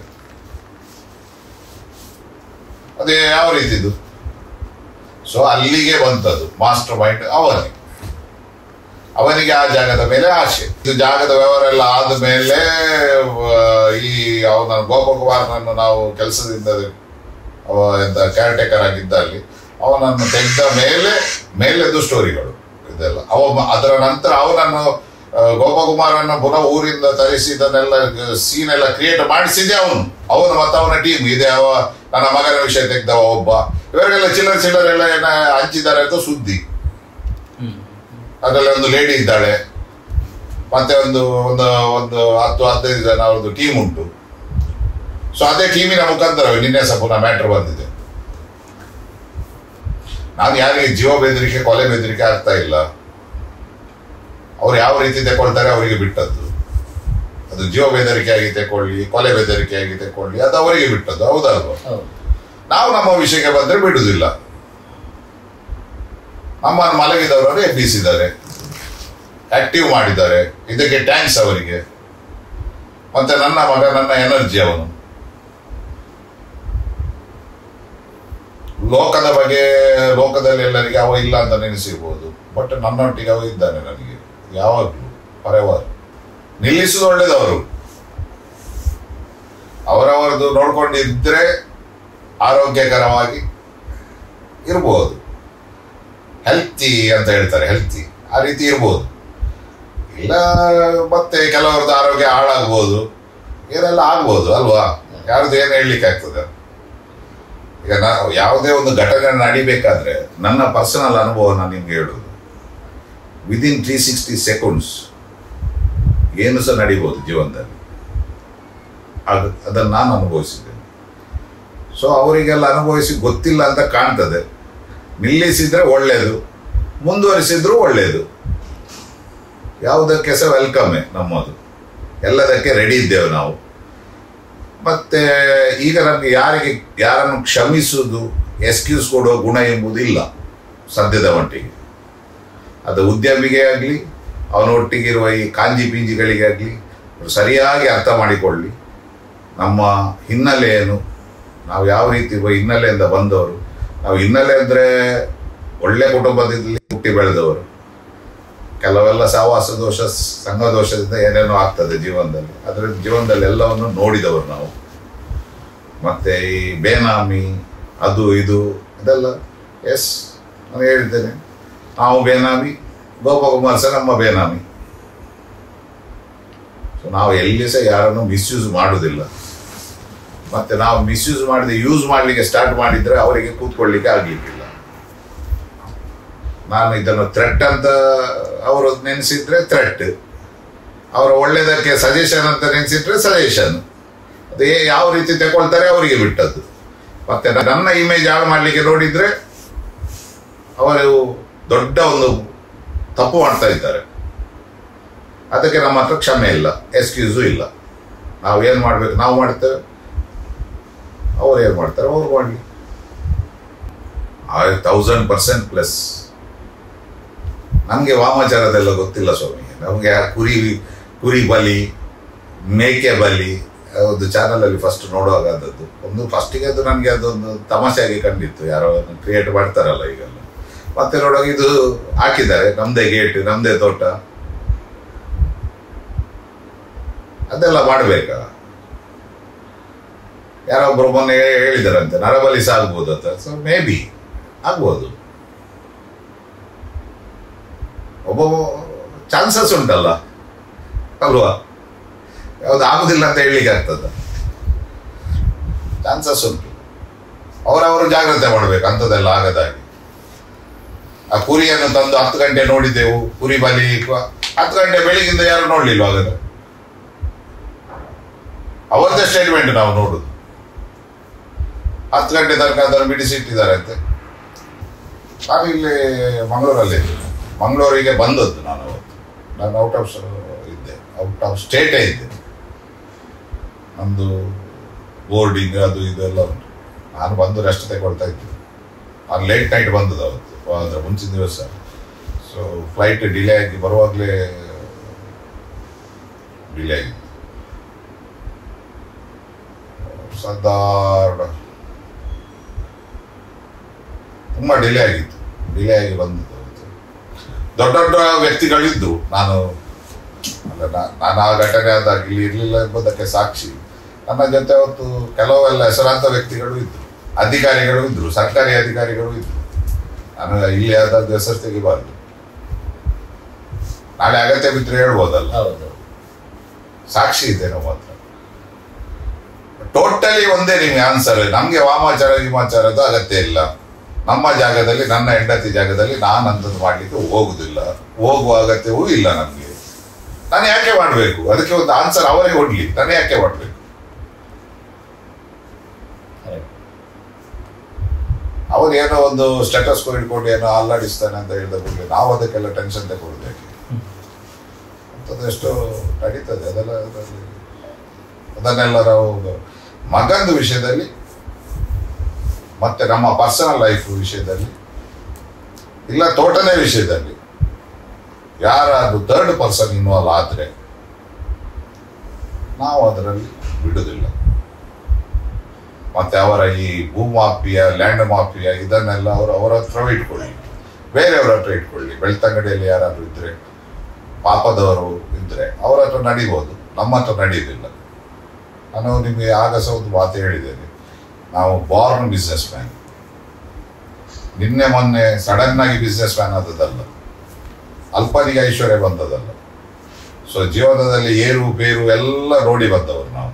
ಅದೇ ಯಾವ ರೀತಿದು ಸೊ ಅಲ್ಲಿಗೆ ಬಂತದ್ದು ಮಾಸ್ಟರ್ ಮೈಂಡ್ ಅವನಿಗೆ ಅವನಿಗೆ ಆ ಜಾಗದ ಮೇಲೆ ಆಸೆ ಇದು ಜಾಗದ ವ್ಯವಹಾರ ಎಲ್ಲ ಆದ ಮೇಲೆ ಈ ಅವನ ಗೋಪಕುಮಾರನನ್ನು ನಾವು ಕೆಲಸದಿಂದ ಅವ ಎಂತ ಕೇರ್ ಟೇಕರ್ ಆಗಿದ್ದ ಅಲ್ಲಿ ಅವನನ್ನು ತೆಗೆದ ಮೇಲೆ ಮೇಲೆದು ಸ್ಟೋರಿಗಳು ಇದೆಲ್ಲ ಅವ ಮ- ಅದರ ನಂತರ ಅವನನ್ನು ಆ, ಗೋಪಕುಮಾರನ್ನ ಪುನಃ ಊರಿಂದ ತರಿಸಿದನ್ನೆಲ್ಲ ಸೀನ್ ಎಲ್ಲ ಕ್ರಿಯೇಟ್ ಮಾಡಿಸಿದ್ದೆ ಅವನು ಅವನು ಮತ್ತು ಅವನ ಟೀಮ್ ಇದೆ ಅವ ನನ್ನ ಮಗನ ವಿಷಯ ತೆಗೆದವ ಒಬ್ಬ ಇವರೆಲ್ಲ ಚಿಲ್ಲರೆ ಚಿಲ್ಲರೆ ಎಲ್ಲ ಏನ ಹಂಚಿದ್ದಾರೆ ಅಂತ ಸುದ್ದಿ ಅದರಲ್ಲಿ ಒಂದು ಲೇಡಿ ಇದ್ದಾಳೆ ಮತ್ತೆ ಒಂದು ಒಂದು ಒಂದು ಹತ್ತು ಹದಿನೈದು ಜನ ಒಂದು ಟೀಮ್ ಉಂಟು ಸೊ ಅದೇ ಟೀಮಿನ ಮುಖಾಂತರ ನಿನ್ನೆ ಸಹ ಪುನಃ ಮ್ಯಾಟ್ರ್ ಬಂದಿದೆ ನಾನು ಯಾರಿಗೆ ಜೀವ ಬೆದರಿಕೆ ಕೊಲೆ ಬೆದರಿಕೆ ಆಗ್ತಾ ಇಲ್ಲ ಅವ್ರು ಯಾವ ರೀತಿ ತಗೊಳ್ತಾರೆ ಅವರಿಗೆ ಬಿಟ್ಟದ್ದು ಅದು ಜೀವ ಬೆದರಿಕೆ ಆಗಿ ತಕೊಳ್ಳಿ ಕೊಲೆ ಬೆದರಿಕೆ ಆಗಿ ತಕೊಳ್ಳಿ ಅದು ಅವರಿಗೆ ಬಿಟ್ಟದ್ದು ಹೌದಲ್ವಾ ಹೌದು ನಾವು ನಮ್ಮ ವಿಷಯಕ್ಕೆ ಬಂದ್ರೆ ಬಿಡುದಿಲ್ಲ ನಮ್ಮನ್ನು ಮಲಗಿದವರನ್ನು ಎಬ್ಬಿಸಿದ್ದಾರೆ ಆಕ್ಟಿವ್ ಮಾಡಿದ್ದಾರೆ ಇದಕ್ಕೆ ಟ್ಯಾಂಕ್ಸ್ ಅವರಿಗೆ ಮತ್ತೆ ನನ್ನ ಮಗ ನನ್ನ ಎನರ್ಜಿ ಅವನು ಲೋಕದ ಬಗ್ಗೆ ಲೋಕದಲ್ಲಿ ಎಲ್ಲರಿಗೆ ಅವ ಇಲ್ಲ ಅಂತ ನೆನೆಸಿರ್ಬೋದು ಬಟ್ ನನ್ನೊಟ್ಟಿಗೆ ಅವ ಇದ್ದಾನೆ ನನಗೆ ಯಾವಾಗಲೂ ಪರವಾರು ನಿಲ್ಲಿಸುವುದು ಒಳ್ಳೇದವರು ಅವರವರದು ನೋಡ್ಕೊಂಡಿದ್ರೆ ಆರೋಗ್ಯಕರವಾಗಿ ಇರ್ಬೋದು ಹೆಲ್ತಿ ಅಂತ ಹೇಳ್ತಾರೆ ಹೆಲ್ತಿ ಆ ರೀತಿ ಇರ್ಬೋದು ಇಲ್ಲ ಮತ್ತೆ ಕೆಲವರದ್ದು ಆರೋಗ್ಯ ಹಾಳಾಗ್ಬೋದು ಏನೆಲ್ಲ ಆಗ್ಬೋದು ಅಲ್ವಾ ಯಾರ್ದು ಏನು ಹೇಳಲಿಕ್ಕೆ ಆಗ್ತದೆ ಈಗ ನಾವು ಯಾವುದೇ ಒಂದು ಘಟನೆ ನಡಿಬೇಕಾದ್ರೆ ನನ್ನ ಪರ್ಸನಲ್ ಅನುಭವ ನಾನು ನಿಮ್ಗೆ ಹೇಳುದು ವಿದಿನ್ ತ್ರೀ ಸಿಕ್ಸ್ಟಿ ಸೆಕೆಂಡ್ಸ್ ಏನು ಸಹ ನಡಿಬೋದು ಜೀವನದಲ್ಲಿ ಅದು ಅದನ್ನು ನಾನು ಅನುಭವಿಸಿದ್ದೇನೆ ಸೊ ಅವರಿಗೆಲ್ಲ ಅನುಭವಿಸಿ ಗೊತ್ತಿಲ್ಲ ಅಂತ ಕಾಣ್ತದೆ ನಿಲ್ಲಿಸಿದ್ರೆ ಒಳ್ಳೆಯದು ಮುಂದುವರಿಸಿದ್ರು ಒಳ್ಳೆಯದು ಯಾವುದಕ್ಕೆ ಸಹ ವೆಲ್ಕಮ್ಮೆ ನಮ್ಮದು ಎಲ್ಲದಕ್ಕೆ ರೆಡಿ ಇದ್ದೇವೆ ನಾವು ಮತ್ತೆ ಈಗ ನಮಗೆ ಯಾರಿಗೆ ಯಾರನ್ನು ಕ್ಷಮಿಸುವುದು ಎಕ್ಸ್ಕ್ಯೂಸ್ ಕೊಡುವ ಗುಣ ಎಂಬುದು ಇಲ್ಲ ಸದ್ಯದ ಮಟ್ಟಿಗೆ ಅದು ಉದ್ಯಮಿಗೆ ಆಗಲಿ ಅವನೊಟ್ಟಿಗಿರುವ ಈ ಕಾಂಜಿ ಪೀಂಜಿಗಳಿಗೆ ಆಗಲಿ ಸರಿಯಾಗಿ ಅರ್ಥ ಮಾಡಿಕೊಳ್ಳಿ ನಮ್ಮ ಹಿನ್ನೆಲೆ ಏನು ನಾವು ಯಾವ ರೀತಿ ಒ- ಹಿನ್ನೆಲೆಯಿಂದ ಬಂದವರು ನಾವು ಹಿನ್ನೆಲೆ ಅಂದರೆ ಒಳ್ಳೆ ಕುಟುಂಬದಲ್ಲಿ ಹುಟ್ಟಿ ಬೆಳೆದವರು ಕೆಲವೆಲ್ಲ ಸಹವಾಸ ದೋಷ ಸಂಘ ದೋಷದಿಂದ ಏನೇನೋ ಆಗ್ತದೆ ಜೀವನದಲ್ಲಿ ಅದರ ಜೀವನದಲ್ಲಿ ಎಲ್ಲವನ್ನು ನೋಡಿದವರು ನಾವು ಮತ್ತೆ ಈ ಬೇನಾಮಿ ಅದು ಇದು ಅದೆಲ್ಲ ಎಸ್ ನಾನು ಹೇಳಿದ್ದೇನೆ ನಾವು ಬೇನಾಮಿ ಗೋಪಕುಮಾರ್ ಸಹ ನಮ್ಮ ಬೇನಾಮಿ ಸೊ ನಾವು ಎಲ್ಲಿ ಸಹ ಯಾರನ್ನು ಮಿಸ್ಯೂಸ್ ಮಾಡುವುದಿಲ್ಲ ಮತ್ತೆ ನಾವು ಮಿಸ್ಯೂಸ್ ಮಾಡದೆ ಯೂಸ್ ಮಾಡಲಿಕ್ಕೆ ಸ್ಟಾರ್ಟ್ ಮಾಡಿದ್ರೆ ಅವರಿಗೆ ಕೂತ್ಕೊಳ್ಳಿಕ್ಕೆ ಆಗ್ಲಿಕ್ಕಿಲ್ಲ ನಾನು ಇದನ್ನು ಥ್ರೆಟ್ ಅಂತ ಅವರು ನೆನೆಸಿದ್ರೆ ಥ್ರೆಟ್ ಅವರ ಒಳ್ಳೇದಕ್ಕೆ ಸಜೆಷನ್ ಅಂತ ನೆನೆಸಿದ್ರೆ ಸಜೆಷನ್ ಅದೇ ಯಾವ ರೀತಿ ತಗೊಳ್ತಾರೆ ಅವರಿಗೆ ಬಿಟ್ಟದ್ದು ಮತ್ತೆ ನನ್ನ ಇಮೇಜ್ ಹಾಳು ಮಾಡಲಿಕ್ಕೆ ನೋಡಿದ್ರೆ ಅವರು ದೊಡ್ಡ ಒಂದು ತಪ್ಪು ಮಾಡ್ತಾ ಇದ್ದಾರೆ ಅದಕ್ಕೆ ನಮ್ಮ ಹತ್ರ ಕ್ಷಮೆ ಇಲ್ಲ ಎಕ್ಸ್ಕ್ಯೂಸು ಇಲ್ಲ ನಾವು ಏನು ಮಾಡ್ಬೇಕು ನಾವು ಮಾಡ್ತೇವೆ ಅವ್ರು ಏನು ಮಾಡ್ತಾರೆ ಅವ್ರು ಮಾಡಲಿ ತೌಸಂಡ್ ಪರ್ಸೆಂಟ್ ಪ್ಲಸ್ ನಮಗೆ ವಾಮಾಚಾರದೆಲ್ಲ ಗೊತ್ತಿಲ್ಲ ಸ್ವಾಮಿ ನಮಗೆ ಆ ಕುರಿ ಕುರಿ ಬಲಿ ಮೇಕೆ ಬಲಿ ಒಂದು ಚಾನಲಲ್ಲಿ ಫಸ್ಟ್ ನೋಡುವಾಗ ಅದದ್ದು ಒಂದು ಫಸ್ಟಿಗೆ ಅದು ನನಗೆ ಅದೊಂದು ತಮಾಷೆಯಾಗಿ ಕಂಡಿತ್ತು ಯಾರೋ ಕ್ರಿಯೇಟ್ ಮಾಡ್ತಾರಲ್ಲ ಈಗೆಲ್ಲ ಮತ್ತೆ ನೋಡುವಾಗ ಇದು ಹಾಕಿದ್ದಾರೆ ನಮ್ದೇ ಗೇಟ್ ನಮ್ದೇ ತೋಟ ಅದೆಲ್ಲ ಮಾಡಬೇಕಾ ಯಾರೊಬ್ರು ಮೊನ್ನೆ ಹೇಳಿದಾರಂತೆ ನರಬಲಿ ಸಹ ಆಗ್ಬೋದು ಅಂತ ಸೊ ಮೇ ಬಿ ಆಗ್ಬೋದು ಒಬ್ಬ ಚಾನ್ಸಸ್ ಉಂಟಲ್ಲ ಅಲ್ವಾ ಯಾವ್ದು ಆಗುದಿಲ್ಲ ಅಂತ ಹೇಳಲಿಕ್ಕೆ ಆಗ್ತದ ಚಾನ್ಸಸ್ ಉಂಟು ಅವರವರು ಜಾಗ್ರತೆ ಮಾಡಬೇಕು ಅಂಥದ್ದೆಲ್ಲ ಆಗದಾಗಿ ಆ ಕುರಿಯನ್ನು ತಂದು ಹತ್ತು ಗಂಟೆ ನೋಡಿದೆವು ಕುರಿ ಬಲಿ ಕ- ಹತ್ತು ಗಂಟೆ ಬೆಳಿಗ್ಗಿಂದ ಯಾರು ನೋಡ್ಲಿಲ್ವ ಹಾಗಾದ್ರೆ ಅವರದ್ದೇ ಸ್ಟೇಟ್ಮೆಂಟ್ ನಾವು ನೋಡುದು ಹತ್ತು ಗಂಟೆ ತನಕ ಅದನ್ನು ಬಿಡಿಸಿ ಇಟ್ಟಿದ್ದಾರೆ ಅಂತೆ ನಾನು ಇಲ್ಲಿ ಮಂಗಳೂರಲ್ಲಿ ಇದ್ದೆ ಮಂಗಳೂರಿಗೆ ಬಂದದ್ದು ನಾನು ಅವತ್ತು ನಾನು ಔಟ್ ಆಫ್ ಇದ್ದೆ ಔಟ್ ಆಫ್ ಸ್ಟೇಟೇ ಇದ್ದೆ ನಮ್ಮದು ಬೋರ್ಡಿಂಗ್ ಅದು ಇದೆಲ್ಲ ಉಂಟು ನಾನು ಬಂದು ರೆಸ್ಟ್ ತಗೊಳ್ತಾ ಇದ್ದೆ ನಾನು ಲೇಟ್ ನೈಟ್ ಬಂದದ್ದು ಅವತ್ತು ಅದರ ಮುಂಚಿನ ದಿವಸ ಸೊ ಫ್ಲೈಟ್ ಡಿಲೇ ಆಗಿ ಬರುವಾಗಲೇ ಡಿಲೇ ಆಗಿತ್ತು ಸಾಧಾರಣ ತುಂಬ ಡಿಲೇ ಆಗಿತ್ತು ಡಿಲೇ ಆಗಿ ಬಂದದ್ದು ಅವತ್ತು ದೊಡ್ಡ ದೊಡ್ಡ ವ್ಯಕ್ತಿಗಳಿದ್ದು ನಾನು ಅಲ್ಲ ನಾ- ನಾನು ಆ ಘಟನೆ ಆದಾಗ ಇಲ್ಲಿ ಇರಲಿಲ್ಲ ಎಂಬುದಕ್ಕೆ ಸಾಕ್ಷಿ ನನ್ನ ಜೊತೆ ಅವತ್ತು ಕೆಲವೆಲ್ಲ ಹೆಸರಾಂತ ವ್ಯಕ್ತಿಗಳು ಇದ್ರು ಅಧಿಕಾರಿಗಳು ಇದ್ರು ಸರ್ಕಾರಿ ಅಧಿಕಾರಿಗಳು ಇದ್ರು ನಾನು ಇಲ್ಲಿ ಆದದ್ದು ಹೆಸರು ತೆಗಿಬಾರ್ದು ನಾಳೆ ಅಗತ್ಯ ಬಿದ್ದರೆ ಹೇಳ್ಬೋದಲ್ಲ ಹೌದು ಸಾಕ್ಷಿ ಇದೆ ನಮ್ಮ ಹತ್ರ ಟೋಟಲಿ ಒಂದೇ ನಿಮ್ಗೆ ಆನ್ಸರ್ ನಮ್ಗೆ ವಾಮಾಚಾರ ವಿಮಾಚಾರದ ಅಗತ್ಯ ಇಲ್ಲ ನಮ್ಮ ಜಾಗದಲ್ಲಿ ನನ್ನ ಹೆಂಡತಿ ಜಾಗದಲ್ಲಿ ನಾನು ಅಂಥದ್ದು ಮಾಡ್ಲಿಕ್ಕೆ ಹೋಗುದಿಲ್ಲ ಹೋಗುವ ಅಗತ್ಯವೂ ಇಲ್ಲ ನಮ್ಗೆ ನಾನು ಯಾಕೆ ಮಾಡಬೇಕು ಅದಕ್ಕೆ ಒಂದು ಆನ್ಸರ್ ಅವರೇ ಕೊಡ್ಲಿ ನಾನು ಯಾಕೆ ಮಾಡಬೇಕು Correct. ಅವ್ರು ಏನೋ ಒಂದು ಸ್ಟೇಟಸ್ ಇಟ್ಕೊಂಡು ಏನೋ ಅಲ್ಲಾಡಿಸ್ತಾನೆ ಅಂತ ಹೇಳಿದ ಕೂಡಲೇ ನಾವು ಅದಕ್ಕೆಲ್ಲ ಟೆನ್ಷನ್ ತಗೊಳ್ಬೇಕು ಅಂಥದ್ದೆಷ್ಟು ನಡೀತದೆ ಅದೆಲ್ಲ ಅದರಲ್ಲಿ ಅದನ್ನೆಲ್ಲ ನಾವು ಮಗಂದು ವಿಷಯದಲ್ಲಿ ಮತ್ತೆ ನಮ್ಮ ಪರ್ಸನಲ್ ಲೈಫ್ ವಿಷಯದಲ್ಲಿ ಇಲ್ಲ ತೋಟನೇ ವಿಷಯದಲ್ಲಿ ಯಾರಾದ್ರೂ ಥರ್ಡ್ ಪರ್ಸನ್ ಇನ್ವಾಲ್ವ್ ಆದರೆ ನಾವು ಅದರಲ್ಲಿ ಬಿಡುವುದಿಲ್ಲ ಮತ್ತೆ ಅವರ ಈ ಭೂಮಾಫಿಯಾ ಲ್ಯಾಂಡ್ ಮಾಫಿಯಾ ಇದನ್ನೆಲ್ಲ ಅವರು ಅವರ ಹತ್ರ ಇಟ್ಕೊಳ್ಳಿ ಬೇರೆಯವ್ರ ಹತ್ರ ಇಟ್ಕೊಳ್ಳಿ ಬೆಳ್ತಂಗಡಿಯಲ್ಲಿ ಯಾರಾದ್ರೂ ಇದ್ರೆ ಪಾಪದವರು ಇದ್ರೆ ಅವರ ಹತ್ರ ನಡಿಬೋದು ನಮ್ಮ ಹತ್ರ ನಡೆಯುವುದಿಲ್ಲ ನಾನು ನಿಮಗೆ ಆಗ ಸಹ ಒಂದು ಮಾತು ಹೇಳಿದ್ದೇನೆ ನಾವು ಬಾರ್ನ್ ಬಿಸ್ನೆಸ್ ಮ್ಯಾನ್ ನಿನ್ನೆ ಮೊನ್ನೆ ಸಡನ್ ಆಗಿ ಬಿಸ್ನೆಸ್ ಮ್ಯಾನ್ ಆದದಲ್ಲ ಅಲ್ಪನಿಗೆ ಐಶ್ವರ್ಯ ಬಂದದಲ್ಲ ಸೊ ಜೀವನದಲ್ಲಿ ಏರು ಬೇರು ಎಲ್ಲ ನೋಡಿ ಬಂದವರು ನಾವು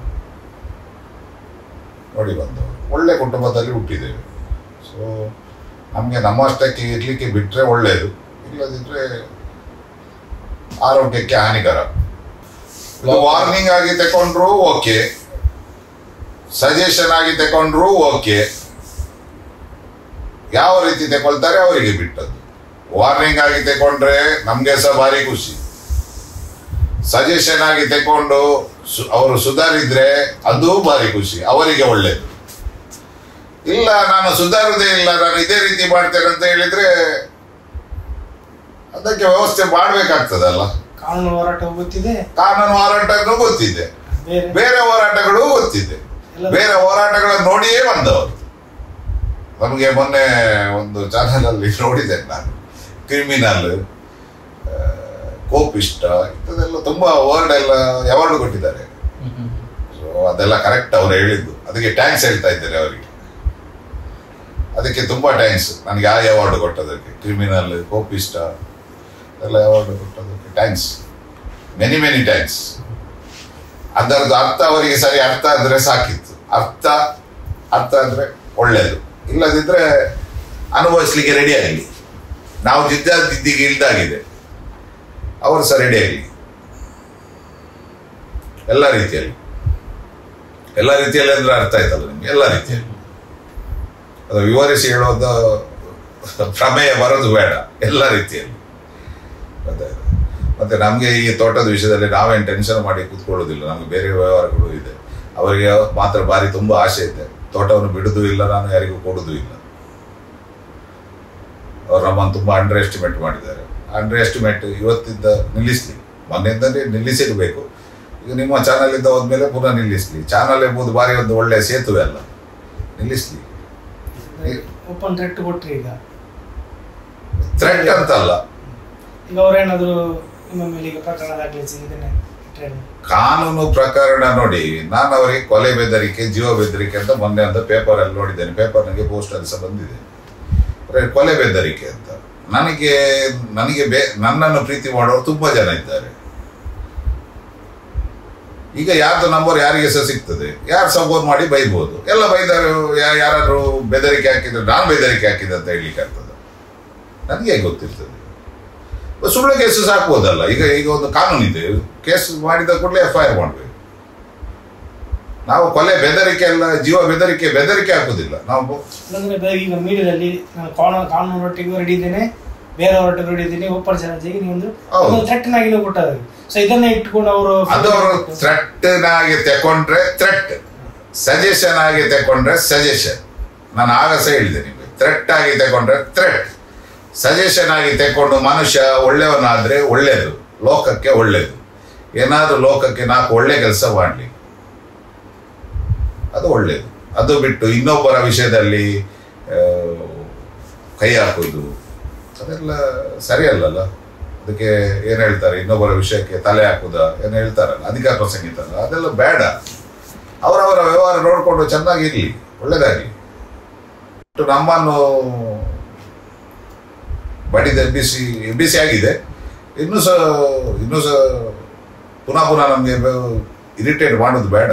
ನೋಡಿ ಬಂದವರು ಒಳ್ಳೆ ಕುಟುಂಬದಲ್ಲಿ ಹುಟ್ಟಿದ್ದೇವೆ ಸೊ ನಮಗೆ ನಮ್ಮಷ್ಟಕ್ಕೆ ಇರ್ಲಿಕ್ಕೆ ಬಿಟ್ಟರೆ ಒಳ್ಳೆಯದು ಇಲ್ಲದಿದ್ರೆ ಆರೋಗ್ಯಕ್ಕೆ ಹಾನಿಕರ ವಾರ್ನಿಂಗ್ ಆಗಿ ತಕೊಂಡ್ರು ಓಕೆ ಸಜೆಷನ್ ಆಗಿ ತಕೊಂಡ್ರು ಓಕೆ ಯಾವ ರೀತಿ ತಗೊಳ್ತಾರೆ ಅವರಿಗೆ ಬಿಟ್ಟದ್ದು ವಾರ್ನಿಂಗ್ ಆಗಿ ತಕೊಂಡ್ರೆ ನಮ್ಗೆ ಸಹ ಭಾರಿ ಖುಷಿ ಸಜೆಷನ್ ಆಗಿ ತಕೊಂಡು ಸು- ಅವರು ಸುಧಾರಿದ್ರೆ ಅದು ಭಾರಿ ಖುಷಿ ಅವರಿಗೆ ಒಳ್ಳೇದು ಇಲ್ಲ ನಾನು ಸುಧಾರದೇ ಇಲ್ಲ ನಾನು ಇದೇ ರೀತಿ ಮಾಡ್ತೇನೆ ಅಂತ ಹೇಳಿದ್ರೆ ಅದಕ್ಕೆ ವ್ಯವಸ್ಥೆ ಮಾಡ್ಬೇಕಾಗ್ತದಲ್ಲ ಕಾನೂನು ಹೋರಾಟ ಗೊತ್ತಿದೆ ಕಾನೂನು ಹೋರಾಟನೂ ಗೊತ್ತಿದೆ ಬೇರೆ ಬೇರೆ ಹೋರಾಟಗಳು ಗೊತ್ತಿದೆ ಎಲ್ಲ ಬೇರೆ ಹೋರಾಟಗಳನ್ನು ನೋಡಿಯೇ ಬಂದವರು ನಮಗೆ ಮೊನ್ನೆ ಒಂದು ಚಾನಲ್ ಅಲ್ಲಿ ನೋಡಿದೆ ನಾನು ಕ್ರಿಮಿನಲ್ ಕೋಪಿಷ್ಟ ಇಂಥದ್ದೆಲ್ಲ ತುಂಬಾ ವರ್ಡ್ ಎಲ್ಲ ಅವಾರ್ಡ್ ಕೊಟ್ಟಿದ್ದಾರೆ ಹ್ಮ್ ಹ್ಮ್. ಸೊ ಅದೆಲ್ಲ ಕರೆಕ್ಟ್ ಅವ್ರು ಹೇಳಿದ್ದು ಅದಕ್ಕೆ ಟ್ಯಾಂಕ್ಸ್ ಹೇಳ್ತಾ ಇದ್ದಾರೆ ಅವರಿಗೆ ಅದಕ್ಕೆ ತುಂಬಾ ಟ್ಯಾಂಕ್ಸ್ ನನಗೆ ಯಾವ ಅವಾರ್ಡ್ ಕೊಟ್ಟದಕ್ಕೆ ಕ್ರಿಮಿನಲ್ ಕೋಪಿಷ್ಟ ಎಲ್ಲ ಅವಾರ್ಡ್ ಕೊಟ್ಟದಕ್ಕೆ ಟ್ಯಾಂಕ್ಸ್ ಮೆನಿ ಮೆನಿ ಟ್ಯಾಂಕ್ಸ್ ಅದರದ್ದು ಅರ್ಥ ಅವರಿಗೆ ಸರಿ ಅರ್ಥ ಆದ್ರೆ ಸಾಕಿತ್ತು ಅರ್ಥ ಅರ್ಥ ಅಂದ್ರೆ ಒಳ್ಳೇದು ಇಲ್ಲದಿದ್ರೆ ಅನುಭವಿಸ್ಲಿಕ್ಕೆ ರೆಡಿ ಆಗಲಿ ನಾವು ಜಿದ್ದಾದಿದ್ದಿಗೆ ಇಲ್ದಾಗಿದೆ ಅವರು ಸಹ ರೆಡಿ ಆಗಲಿ ಎಲ್ಲ ರೀತಿಯಲ್ಲಿ ಎಲ್ಲ ರೀತಿಯಲ್ಲಿ ಅಂದ್ರೆ ಅರ್ಥ ಆಯ್ತಲ್ಲ ನಿಮ್ಗೆ ಎಲ್ಲ ರೀತಿಯಲ್ಲಿ ಅದು ವಿವರಿಸಿ ಹೇಳೋದು ಪ್ರಮೇಯ ಬರೋದು ಬೇಡ ಎಲ್ಲ ರೀತಿಯಲ್ಲಿ ಮತ್ತೆ ಮತ್ತೆ ನಮಗೆ ಈ ತೋಟದ ವಿಷಯದಲ್ಲಿ ನಾವೇನು ಟೆನ್ಷನ್ ಮಾಡಿ ಕೂತ್ಕೊಳ್ಳೋದಿಲ್ಲ ನಮ್ಗೆ ಬೇರೆ ವ್ಯವಹಾರಗಳು ಇದೆ ಅವರಿಗೆ ಮಾತ್ರ ಬಾರಿ ತುಂಬಾ ಆಸೆ ಇದೆ ತೋಟವನ್ನು ಬಿಡುದು ಇಲ್ಲ ನಾನು ಯಾರಿಗೂ ಕೊಡುದು ಇಲ್ಲ ಅವ್ರು ನಮ್ಮನ್ನು ತುಂಬಾ ಅಂಡರ್ ಎಸ್ಟಿಮೇಟ್ ಮಾಡಿದ್ದಾರೆ ಅಂಡರ್ ಎಸ್ಟಿಮೇಟ್ ಇವತ್ತಿಂದ ನಿಲ್ಲಿಸ್ಲಿ ಮೊನ್ನೆಯಿಂದಲೇ ನಿಲ್ಲಿಸಿರ್ಬೇಕು ಈಗ ನಿಮ್ಮ ಚಾನಲ್ ಇಂದ ಹೋದ್ಮೇಲೆ ಪುನಃ ನಿಲ್ಲಿಸ್ಲಿ ಚಾನಲ್ ಎಂಬುದು ಬಾರಿ ಒಂದು ಒಳ್ಳೆಯ ಸೇತುವೆ ಅಲ್ಲ ನಿಲ್ಲಿಸ್ಲಿ ಓಪನ್ ಥ್ರೆಟ್ ಕೊಟ್ರಿ ಈಗ ಥ್ರೆಟ್ ಅಂತಲ್ಲ ಈಗ ಅವ್ರೇನಾದ್ರು ನಿಮ್ಮ ಮೇಲೆ ಈಗ ಪ್ರಕರಣ ದಾಖಲಿಸಿ ಇದನ್ನೇ ಇಟ್ರೆ ಕಾನೂನು ಪ್ರಕರಣ ನೋಡಿ ನಾನು ಅವರಿಗೆ ಕೊಲೆ ಬೆದರಿಕೆ ಜೀವ ಬೆದರಿಕೆ ಅಂತ ಮೊನ್ನೆ ಅಂತ ಪೇಪರ್ ಅಲ್ಲಿ ನೋಡಿದ್ದೇನೆ ಪೇಪರ್ ನನಗೆ ಪೋಸ್ಟರ್ ಸಹ ಬಂದಿದೆ ಅಂದ್ರೆ ಕೊಲೆ ಬೆದರಿಕೆ ಅಂತ ನನಗೆ ನನಗೆ ಬೇ ನನ್ನನ್ನು ಪ್ರೀತಿ ಮಾಡೋರು ತುಂಬಾ ಜನ ಇದ್ದಾರೆ ಈಗ ಯಾರ್ದು ನಂಬರ್ ಯಾರಿಗೆ ಸಹ ಸಿಗ್ತದೆ ಯಾರು ಸಹ ಫೋನ್ ಮಾಡಿ ಬೈಬೋದು ಎಲ್ಲ ಬೈದಾರು ಯಾ- ಯಾರಾದ್ರೂ ಬೆದರಿಕೆ ಹಾಕಿದ್ರೆ ನಾನು ಬೆದರಿಕೆ ಹಾಕಿದೆ ಅಂತ ಹೇಳಲಿಕ್ಕೆ ಆಗ್ತದೆ ನನಗೆ ಹೇಗೆ ಗೊತ್ತಿರ್ತದೆ ಸುಳ್ಳು ಕೇಸು ಹಾಕ್ಬೋದಲ್ಲ ಈಗ ಈಗ ಒಂದು ಕಾನೂನು ಇದೆ ಕೇಸ್ ಮಾಡಿದ ಕೂಡಲೇ ಎಫ್ ಐ ಆರ್ ಮಾಡಬೇಕು ನಾವು ಕೊಲೆ ಬೆದರಿಕೆ ಎಲ್ಲ ಜೀವ ಬೆದರಿಕೆ ಬೆದರಿಕೆ ಹಾಕುದಿಲ್ಲ ನಾವು ಅಂದ್ರೆ ಬೇ- ಈಗ ಮೀಡಿಯಾದಲ್ಲಿ ನಾನು ಕಾನೂನು ಕಾನೂನೊಟ್ಟಿಗೂ ರೆಡಿ ಇದ್ದೇನೆ ಬೇರೆಯವರೊಟ್ಟಿಗೂ ರೆಡಿ ಇದ್ದೀನಿ ಓಪನ್ ಚಾಲೆಂಜಿಗೆ ನೀವೊಂದು ಹೌದು. ಒಂದು ಥ್ರೆಟ್ನಾಗಿ ನೀವು ಕೊಟ್ಟದ್ದು ಸೊ ಇದನ್ನೇ ಇಟ್ಕೊಂಡು ಅವರು ಅದು ಅವರು ಥ್ರೆಟ್ ಆಗಿ ತಕೊಂಡ್ರೆ ಥ್ರೆಟ್ ಸಜೆಷನ್ ಆಗಿ ತಕೊಂಡ್ರೆ ಸಜೆಷನ್ ನಾನು ಆಗ ಸಹ ಹೇಳಿದೆ ನಿಮಗೆ ಥ್ರೆಟ್ ಆಗಿ ತಕೊಂಡ್ರೆ ಥ್ರೆಟ್ ಸಜೆಷನ್ ಆಗಿ ತಕೊಂಡು ಮನುಷ್ಯ ಒಳ್ಳೆಯವನಾದ್ರೆ ಒಳ್ಳೆಯದು ಲೋಕಕ್ಕೆ ಒಳ್ಳೆಯದು ಏನಾದರೂ ಲೋಕಕ್ಕೆ ನಾಲ್ಕು ಒಳ್ಳೆ ಕೆಲಸ ಮಾಡಲಿ ಅದು ಒಳ್ಳೆಯದು ಅದು ಬಿಟ್ಟು ಇನ್ನೊಬ್ಬರ ವಿಷಯದಲ್ಲಿ ಆ, ಕೈ ಹಾಕೋದು ಅದೆಲ್ಲ ಸರಿಯಲ್ಲಲ್ಲ ಅದಕ್ಕೆ ಏನು ಹೇಳ್ತಾರೆ ಇನ್ನೊಬ್ಬರ ವಿಷಯಕ್ಕೆ ತಲೆ ಹಾಕುದ ಏನು ಹೇಳ್ತಾರಲ್ಲ ಅಧಿಕಾರ ಪ್ರಸಂಗಿತ ಅದೆಲ್ಲ ಬೇಡ ಅವರವರ ವ್ಯವಹಾರ ನೋಡಿಕೊಂಡು ಚೆನ್ನಾಗಿರ್ಲಿ ಒಳ್ಳೇದಾಗಲಿ ನಮ್ಮನ್ನು ಬಡಿದ ಎಬ್ಬಿಸಿ ಎಬ್ಬಿಸಿ ಆಗಿದೆ ಇನ್ನೂ ಸಹ ಇನ್ನೂ ಸಹ ಪುನಃ ಪುನಃ ನಮಗೆ ಇರಿಟೇಟ್ ಮಾಡೋದು ಬೇಡ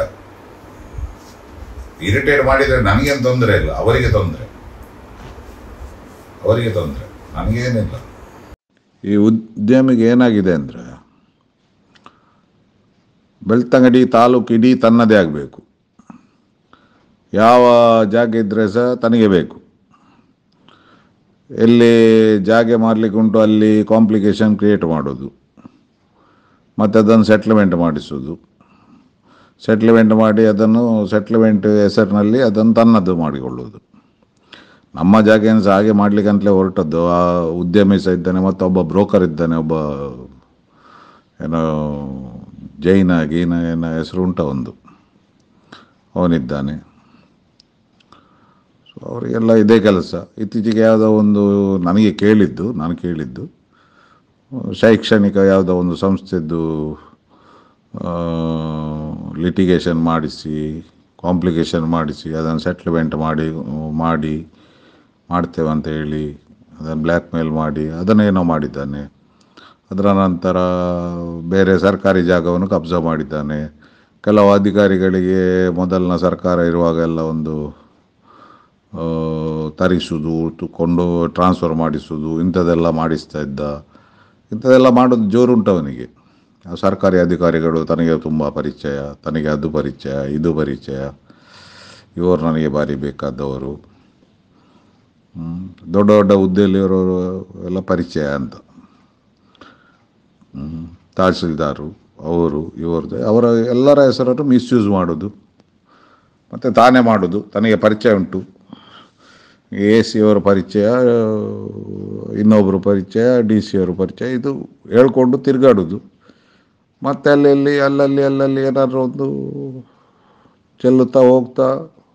ಇರಿಟೇಟ್ ಮಾಡಿದರೆ ನನಗೇನು ತೊಂದರೆ ಇಲ್ಲ ಅವರಿಗೆ ತೊಂದರೆ ಅವರಿಗೆ ತೊಂದರೆ ನನಗೇನಿಲ್ಲ ಈ ಉದ್ಯಮಿಗೆ ಏನಾಗಿದೆ ಅಂದರೆ ಬೆಳ್ತಂಗಡಿ ತಾಲೂಕು ಇಡೀ ತನ್ನದೇ ಆಗಬೇಕು ಯಾವ ಜಾಗ ಇದ್ದರೆ ಸಹ ತನಗೆ ಬೇಕು ಎಲ್ಲಿ ಜಾಗ ಮಾರಲಿಕ್ಕೆ ಉಂಟು ಅಲ್ಲಿ ಕಾಂಪ್ಲಿಕೇಶನ್ ಕ್ರಿಯೇಟ್ ಮಾಡೋದು ಮತ್ತು ಅದನ್ನು ಸೆಟ್ಲ್ಮೆಂಟ್ ಮಾಡಿಸೋದು ಸೆಟ್ಲ್ಮೆಂಟ್ ಮಾಡಿ ಅದನ್ನು ಸೆಟ್ಲ್ಮೆಂಟ್ ಹೆಸರಿನಲ್ಲಿ ಅದನ್ನು ತನ್ನದು ಮಾಡಿಕೊಳ್ಳೋದು ನಮ್ಮ ಜಾಗ ಏನು ಸಹ ಹಾಗೆ ಮಾಡ್ಲಿಕ್ಕೆ ಅಂತಲೇ ಹೊರಟದ್ದು ಆ ಉದ್ಯಮಿ ಸಹ ಇದ್ದಾನೆ ಮತ್ತು ಒಬ್ಬ ಬ್ರೋಕರ್ ಇದ್ದಾನೆ ಒಬ್ಬ ಏನೋ ಜೈನ ಗೀನ ಏನೋ ಹೆಸರು ಉಂಟ ಒಂದು ಅವನಿದ್ದಾನೆ ಸೊ ಅವರಿಗೆಲ್ಲ ಇದೇ ಕೆಲಸ ಇತ್ತೀಚೆಗೆ ಯಾವುದೋ ಒಂದು ನನಗೆ ಕೇಳಿದ್ದು ನಾನು ಕೇಳಿದ್ದು ಶೈಕ್ಷಣಿಕ ಯಾವುದೋ ಒಂದು ಸಂಸ್ಥೆದ್ದು ಲಿಟಿಗೇಷನ್ ಮಾಡಿಸಿ ಕಾಂಪ್ಲಿಕೇಶನ್ ಮಾಡಿಸಿ ಅದನ್ನು ಸೆಟ್ಲ್ಮೆಂಟ್ ಮಾಡಿ ಮಾಡಿ ಮಾಡ್ತೇವೆ ಅಂತ ಹೇಳಿ ಅದನ್ನು ಬ್ಲ್ಯಾಕ್ ಮೇಲ್ ಮಾಡಿ ಅದನ್ನೇನೋ ಮಾಡಿದ್ದಾನೆ ಅದರ ನಂತರ ಬೇರೆ ಸರ್ಕಾರಿ ಜಾಗವನ್ನು ಕಬ್ಜಾ ಮಾಡಿದ್ದಾನೆ ಕೆಲವು ಅಧಿಕಾರಿಗಳಿಗೆ ಮೊದಲಿನ ಸರ್ಕಾರ ಇರುವಾಗೆಲ್ಲ ಒಂದು ಆ, ತರಿಸುವುದು ತು- ಕೊಂಡು ಟ್ರಾನ್ಸ್ಫರ್ ಮಾಡಿಸುವುದು ಇಂಥದ್ದೆಲ್ಲ ಮಾಡಿಸ್ತಾ ಇದ್ದ ಇಂಥದ್ದೆಲ್ಲ ಮಾಡೋದು ಜೋರುಂಟು ಅವನಿಗೆ ಆ ಸರ್ಕಾರಿ ಅಧಿಕಾರಿಗಳು ತನಗೆ ತುಂಬ ಪರಿಚಯ ತನಗೆ ಅದು ಪರಿಚಯ ಇದು ಪರಿಚಯ ಇವರು ನನಗೆ ಭಾರಿ ಬೇಕಾದವರು ಹ್ಮ್. ದೊಡ್ಡ ದೊಡ್ಡ ಹುದ್ದೆಯಲ್ಲಿರೋರು ಎಲ್ಲ ಪರಿಚಯ ಅಂತ ಹ್ಮ್. ತಹಸೀಲ್ದಾರು ಅವರು ಇವ್ರದ್ದು ಅವರ ಎಲ್ಲರ ಹೆಸರನ್ನು ಮಿಸ್ಯೂಸ್ ಮಾಡೋದು ಮತ್ತು ತಾನೇ ಮಾಡೋದು ತನಗೆ ಪರಿಚಯ ಉಂಟು ಎ ಸಿ ಅವರ ಪರಿಚಯ ಇನ್ನೊಬ್ಬರು ಪರಿಚಯ ಡಿ ಸಿ ಅವರ ಪರಿಚಯ ಇದು ಹೇಳ್ಕೊಂಡು ತಿರುಗಾಡೋದು ಮತ್ತು ಅಲ್ಲಲ್ಲಿ ಅಲ್ಲಲ್ಲಿ ಅಲ್ಲಲ್ಲಿ ಏನಾದರೂ ಒಂದು ಚೆಲ್ಲುತ್ತಾ ಹೋಗ್ತಾ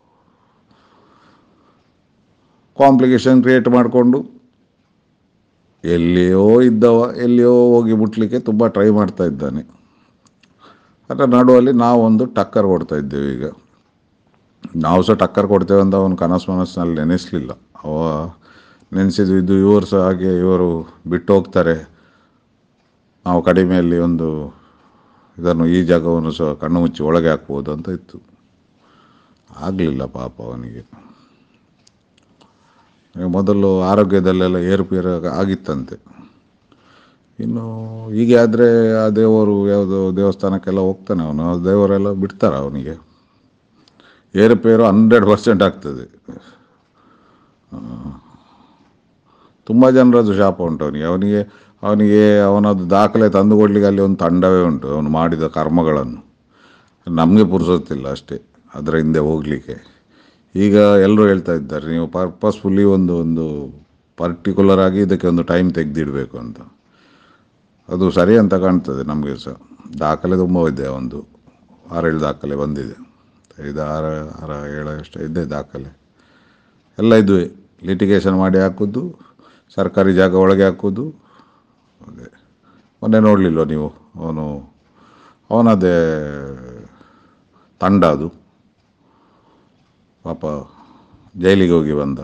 ಕಾಂಪ್ಲಿಕೇಶನ್ ಕ್ರಿಯೇಟ್ ಮಾಡಿಕೊಂಡು ಎಲ್ಲಿಯೋ ಇದ್ದವ ಎಲ್ಲಿಯೋ ಹೋಗಿ ಮುಟ್ಲಿಕ್ಕೆ ತುಂಬ ಟ್ರೈ ಮಾಡ್ತಾ ಇದ್ದಾನೆ ಅದರ ನಡುವಲ್ಲಿ ನಾವೊಂದು ಟಕ್ಕರ್ ಕೊಡ್ತಾ ಇದ್ದೇವೆ ಈಗ ನಾವು ಸಹ ಟಕ್ಕರ್ ಕೊಡ್ತೇವೆ ಅಂತ ಅವನು ಕನಸು ಮನಸ್ಸಿನಲ್ಲಿ ನೆನೆಸಲಿಲ್ಲ ಅವ ನೆನೆಸಿದ್ದು ಇದು ಇವರು ಸಹ ಹಾಗೆ ಇವರು ಬಿಟ್ಟು ಹೋಗ್ತಾರೆ ನಾವು ಕಡಿಮೆಯಲ್ಲಿ ಒಂದು ಇದನ್ನು ಈ ಜಾಗವನ್ನು ಸಹ ಕಣ್ಣು ಮುಚ್ಚಿ ಒಳಗೆ ಹಾಕ್ಬೋದು ಅಂತ ಇತ್ತು ಆಗಲಿಲ್ಲ ಪಾಪ ಅವನಿಗೆ ಮೊದಲು ಆರೋಗ್ಯದಲ್ಲೆಲ್ಲ ಏರುಪೇರು ಆಗಿತ್ತಂತೆ ಇನ್ನು ಹೀಗೆ ಆದರೆ ಆ ದೇವರು ಯಾವುದೋ ದೇವಸ್ಥಾನಕ್ಕೆಲ್ಲ ಹೋಗ್ತಾನೆ ಅವನು ಆ ದೇವರೆಲ್ಲ ಬಿಡ್ತಾರೆ ಅವನಿಗೆ ಏರುಪೇರು ಹಂಡ್ರೆಡ್ ಪರ್ಸೆಂಟ್ ಆಗ್ತದೆ ತುಂಬ ಜನರದ್ದು ಶಾಪ ಉಂಟು ಅವನಿಗೆ ಅವನಿಗೆ ಅವನಿಗೆ ಅವನದ್ದು ದಾಖಲೆ ತಂದು ಕೊಡ್ಲಿಕ್ಕೆ ಅಲ್ಲಿ ಒಂದು ತಂಡವೇ ಉಂಟು ಅವನು ಮಾಡಿದ ಕರ್ಮಗಳನ್ನು ನಮಗೆ ಪುರ್ಸೊತ್ತಿಲ್ಲ ಅಷ್ಟೇ ಅದರ ಹಿಂದೆ ಹೋಗಲಿಕ್ಕೆ ಈಗ ಎಲ್ಲರೂ ಹೇಳ್ತಾ ಇದ್ದಾರೆ ನೀವು ಪರ್ಪಸ್ಫುಲ್ಲಿ ಒಂದು ಒಂದು ಪರ್ಟಿಕ್ಯುಲರ್ ಆಗಿ ಇದಕ್ಕೆ ಒಂದು ಟೈಮ್ ತೆಗೆದಿಡಬೇಕು ಅಂತ ಅದು ಸರಿ ಅಂತ ಕಾಣ್ತದೆ ನಮಗೆ ಸಹ ದಾಖಲೆ ತುಂಬ ಇದೆ ಒಂದು ಆರೇಳು ದಾಖಲೆ ಬಂದಿದೆ ಐದು ಆರು ಆರು ಏಳು ಅಷ್ಟು ಇದೆ ದಾಖಲೆ ಎಲ್ಲ ಇದುವೆ ಲಿಟಿಗೇಷನ್ ಮಾಡಿ ಹಾಕೋದು ಸರ್ಕಾರಿ ಜಾಗ ಒಳಗೆ ಹಾಕೋದು ಅದೇ ಮೊನ್ನೆ ನೋಡಲಿಲ್ವ ನೀವು ಅವನು ಅವನದೇ ತಂಡ ಅದು ಪಾಪ ಜೈಲಿಗೆ ಹೋಗಿ ಬಂದ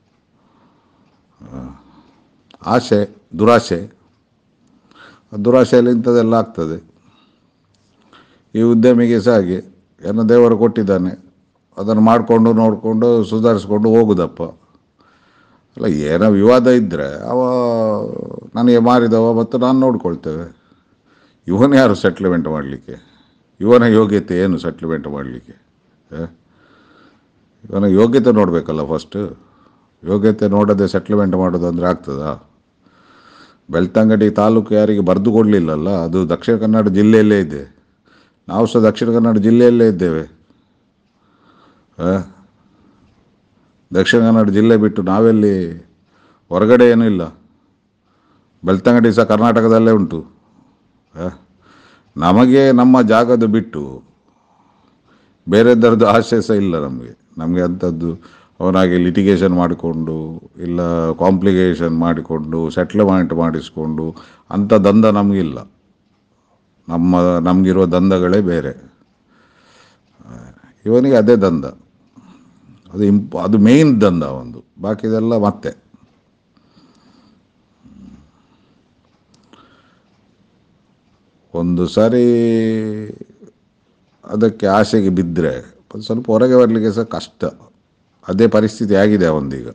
ಆ, ಆಸೆ ದುರಾಸೆ ಆ ದುರಾಸೆಯಲ್ಲಿ ಇಂಥದ್ದೆಲ್ಲ ಆಗ್ತದೆ ಈ ಉದ್ಯಮಿಗೆ ಸಹ ಹಾಗೆ ಏನೋ ದೇವರು ಕೊಟ್ಟಿದ್ದಾನೆ ಅದನ್ನು ಮಾಡಿಕೊಂಡು ನೋಡಿಕೊಂಡು ಸುಧಾರಿಸ್ಕೊಂಡು ಹೋಗುದಪ್ಪ ಅಲ್ಲ ಏನೋ ವಿವಾದ ಇದ್ದರೆ ಅವ ನನಗೆ ಮಾರಿದವ ಮತ್ತು ನಾನು ನೋಡ್ಕೊಳ್ತೇವೆ ಇವನು ಯಾರು ಸೆಟ್ಲ್ಮೆಂಟ್ ಮಾಡಲಿಕ್ಕೆ ಇವನ ಯೋಗ್ಯತೆ ಏನು ಸೆಟ್ಲ್ಮೆಂಟ್ ಮಾಡಲಿಕ್ಕೆ ಆ? ಇವನ ಯೋಗ್ಯತೆ ನೋಡಬೇಕಲ್ಲ ಫಸ್ಟ್ ಯೋಗ್ಯತೆ ನೋಡದೆ ಸೆಟ್ಲ್ಮೆಂಟ್ ಮಾಡೋದು ಅಂದರೆ ಆಗ್ತದಾ ಬೆಳ್ತಂಗಡಿ ತಾಲೂಕು ಯಾರಿಗೆ ಬರೆದು ಕೊಡಲಿಲ್ಲಲ್ಲ ಅದು ದಕ್ಷಿಣ ಕನ್ನಡ ಜಿಲ್ಲೆಯಲ್ಲೇ ಇದೆ ನಾವು ಸಹ ದಕ್ಷಿಣ ಕನ್ನಡ ಜಿಲ್ಲೆಯಲ್ಲೇ ಇದ್ದೇವೆ ಆ? ದಕ್ಷಿಣ ಕನ್ನಡ ಜಿಲ್ಲೆ ಬಿಟ್ಟು ನಾವೆಲ್ಲಿ ಹೊರಗಡೆ ಏನೂ ಇಲ್ಲ ಬೆಳ್ತಂಗಡಿ ಸಹ ಕರ್ನಾಟಕದಲ್ಲೇ ಉಂಟು ಆ? ನಮಗೆ ನಮ್ಮ ಜಾಗದ ಬಿಟ್ಟು ಬೇರೆದರದ್ದು ಆಸೆ ಸಹ ಇಲ್ಲ ನಮಗೆ ನಮಗೆ ಅಂಥದ್ದು ಅವನಾಗಿ ಲಿಟಿಗೇಷನ್ ಮಾಡಿಕೊಂಡು ಇಲ್ಲ ಕಾಂಪ್ಲಿಕೇಶನ್ ಮಾಡಿಕೊಂಡು ಸೆಟ್ಲ್ಮೆಂಟ್ ಮಾಡಿಸ್ಕೊಂಡು ಅಂಥ ದಂಧ ನಮಗಿಲ್ಲ ನಮ್ಮ ನಮಗಿರುವ ದಂಧಗಳೇ ಬೇರೆ ಇವನಿಗೆ ಅದೇ ದಂಧ ಅದು ಇಂಪ್ ಅದು ಮೇಯ್ನ್ ದಂಧ ಒಂದು ಬಾಕಿದೆಲ್ಲ ಮತ್ತೆ ಒಂದು ಸಾರಿ ಅದಕ್ಕೆ ಆಸೆಗೆ ಬಿದ್ದರೆ ಒಂದು ಸ್ವಲ್ಪ ಹೊರಗೆ ಬರಲಿಕ್ಕೆ ಸಹ ಕಷ್ಟ ಅದೇ ಪರಿಸ್ಥಿತಿ ಆಗಿದೆ ಅವನದೀಗ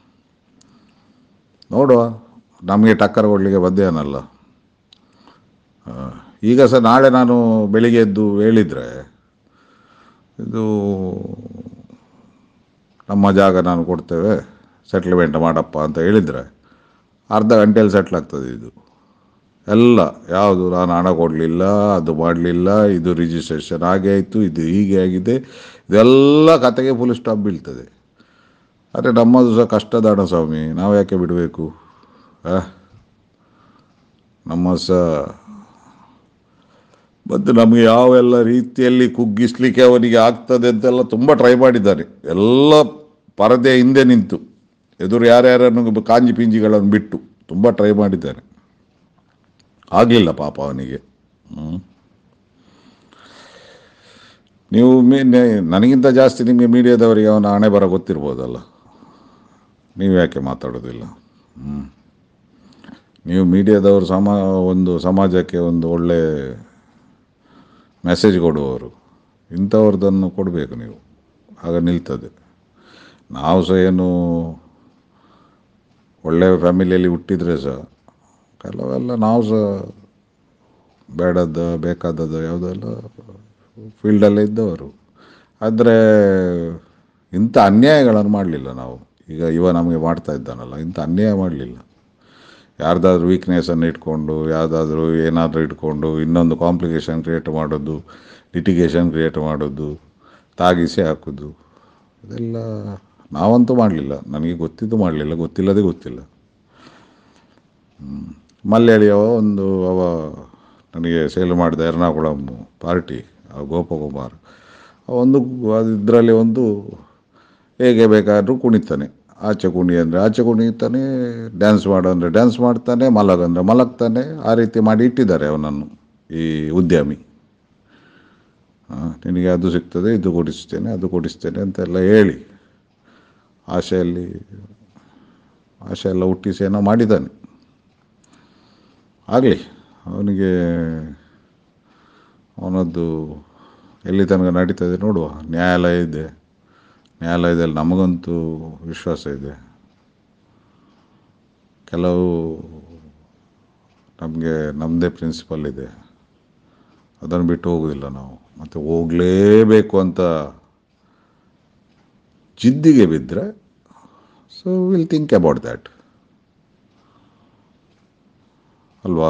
ನೋಡುವ ನಮಗೆ ಟಕ್ಕರ್ ಕೊಡಲಿಕ್ಕೆ ಬದ್ದೇನಲ್ಲ ಆ, ಈಗ ಸಹ ನಾಳೆ ನಾನು ಬೆಳಿಗ್ಗೆ ಎದ್ದು ಹೇಳಿದರೆ ಇದು ನಮ್ಮ ಜಾಗ ನಾನು ಕೊಡ್ತೇವೆ ಸೆಟ್ಲ್ಮೆಂಟ್ ಮಾಡಪ್ಪ ಅಂತ ಹೇಳಿದರೆ ಅರ್ಧ ಗಂಟೆಯಲ್ಲಿ ಸೆಟ್ಲ್ ಆಗ್ತದೆ ಇದು ಎಲ್ಲ ಯಾವುದು ನಾನು ಹಣ ಕೊಡಲಿಲ್ಲ ಅದು ಮಾಡಲಿಲ್ಲ ಇದು ರಿಜಿಸ್ಟ್ರೇಷನ್ ಹಾಗೆ ಆಯಿತು ಇದು ಹೀಗೆ ಆಗಿದೆ ಇದೆಲ್ಲ ಕತೆಗೆ ಫುಲ್ ಸ್ಟಾಪ್ ಬೀಳ್ತದೆ ಆದರೆ ನಮ್ಮದು ಸಹ ಕಷ್ಟದ ಹಣ ಸ್ವಾಮಿ ನಾವು ಯಾಕೆ ಬಿಡಬೇಕು ಆ? ನಮ್ಮ ಸಹ ಮತ್ತು ನಮಗೆ ಯಾವೆಲ್ಲ ರೀತಿಯಲ್ಲಿ ಕುಗ್ಗಿಸ್ಲಿಕ್ಕೆ ಅವನಿಗೆ ಆಗ್ತದೆ ಅಂತೆಲ್ಲ ತುಂಬ ಟ್ರೈ ಮಾಡಿದ್ದಾನೆ ಎಲ್ಲ ಪರದೆ ಹಿಂದೆ ನಿಂತು ಎದುರು ಯಾರ್ಯಾರನ್ನು ಕಾಂಜಿ ಪಿಂಜಿಗಳನ್ನು ಬಿಟ್ಟು ತುಂಬ ಟ್ರೈ ಮಾಡಿದ್ದಾನೆ ಆಗಲಿಲ್ಲ ಪಾಪ ಅವನಿಗೆ ಹ್ಮ್. ನೀವು ಮೀ ನೆ- ನನಗಿಂತ ಜಾಸ್ತಿ ನಿಮಗೆ ಮೀಡಿಯಾದವರಿಗೆ ಅವನ ಹಣೆ ಬರ ಗೊತ್ತಿರ್ಬೋದಲ್ಲ ನೀವು ಯಾಕೆ ಮಾತಾಡೋದಿಲ್ಲ ಹ್ಮ್. ನೀವು ಮೀಡಿಯಾದವರು ಸಮ ಒಂದು ಸಮಾಜಕ್ಕೆ ಒಂದು ಒಳ್ಳೆ ಮೆಸೇಜ್ ಕೊಡುವವರು ಇಂಥವ್ರದ್ದನ್ನು ಕೊಡಬೇಕು ನೀವು ಆಗ ನಿಲ್ತದೆ ನಾವು ಸಹ ಏನು ಒಳ್ಳೆಯ ಫ್ಯಾಮಿಲಿಯಲ್ಲಿ ಹುಟ್ಟಿದರೆ ಸಹ ಕೆಲವೆಲ್ಲ ನಾವು ಸಹ ಬೇಡದ ಬೇಕಾದದ್ದು ಯಾವುದೆಲ್ಲ ಫೀಲ್ಡಲ್ಲೇ ಇದ್ದವರು ಆದರೆ ಇಂಥ ಅನ್ಯಾಯಗಳನ್ನು ಮಾಡಲಿಲ್ಲ ನಾವು ಈಗ ಇವ ನಮಗೆ ಮಾಡ್ತಾ ಇದ್ದಾನಲ್ಲ ಇಂಥ ಅನ್ಯಾಯ ಮಾಡಲಿಲ್ಲ ಯಾರ್ದಾದ್ರೂ ವೀಕ್ನೆಸನ್ನು ಇಟ್ಕೊಂಡು ಯಾವುದಾದ್ರೂ ಏನಾದರೂ ಇಟ್ಕೊಂಡು ಇನ್ನೊಂದು ಕಾಂಪ್ಲಿಕೇಶನ್ ಕ್ರಿಯೇಟ್ ಮಾಡೋದು ಲಿಟಿಗೇಷನ್ ಕ್ರಿಯೇಟ್ ಮಾಡೋದು ತಾಗಿಸಿ ಹಾಕೋದು ಇದೆಲ್ಲ ನಾವಂತೂ ಮಾಡಲಿಲ್ಲ ನನಗೆ ಗೊತ್ತಿದ್ದು ಮಾಡಲಿಲ್ಲ ಗೊತ್ತಿಲ್ಲದೆ ಗೊತ್ತಿಲ್ಲ ಹ್ಮ್. ಮಲ್ಯಾಳಿಯವ ಒಂದು ಅವ ನನಗೆ ಸೇಲ್ ಮಾಡಿದ ಎರ್ನಾಕುಳಂ ಪಾರ್ಟಿ ಆ ಗೋಪಕುಮಾರ್ ಅವ ಒಂದು ಇದರಲ್ಲಿ ಒಂದು ಹೇಗೆ ಬೇಕಾದರೂ ಕುಣಿತಾನೆ ಆಚೆ ಕುಣಿ ಅಂದರೆ ಆಚೆ ಕುಣಿತಾನೆ ಡ್ಯಾನ್ಸ್ ಮಾಡು ಅಂದರೆ ಡ್ಯಾನ್ಸ್ ಮಾಡ್ತಾನೆ ಮಲಗಂದ್ರೆ ಮಲಗ್ತಾನೆ ಆ ರೀತಿ ಮಾಡಿ ಇಟ್ಟಿದ್ದಾರೆ ಅವನನ್ನು ಈ ಉದ್ಯಮಿ ಆ, ನಿನಗೆ ಅದು ಸಿಗ್ತದೆ ಇದು ಕೊಡಿಸ್ತೇನೆ ಅದು ಕೊಡಿಸ್ತೇನೆ ಅಂತೆಲ್ಲ ಹೇಳಿ ಆಶೆಯಲ್ಲಿ ಆಶೆ ಎಲ್ಲ ಹುಟ್ಟಿಸಿ ಏನೋ ಮಾಡಿದ್ದಾನೆ ಆಗಲಿ ಅವನಿಗೆ ಅವನದ್ದು ಎಲ್ಲಿ ತನಕ ನಡೀತದೆ ನೋಡುವ ನ್ಯಾಯಾಲಯ ಇದೆ ನ್ಯಾಯಾಲಯದಲ್ಲಿ ನಮಗಂತೂ ವಿಶ್ವಾಸ ಇದೆ ಕೆಲವು ನಮಗೆ ನಮ್ಮದೇ ಪ್ರಿನ್ಸಿಪಲ್ ಇದೆ ಅದನ್ನು ಬಿಟ್ಟು ಹೋಗೋದಿಲ್ಲ ನಾವು ಮತ್ತು ಹೋಗಲೇಬೇಕು ಅಂತ ಜಿದ್ದಿಗೆ ಬಿದ್ದರೆ so will think about that ಅಲ್ವಾ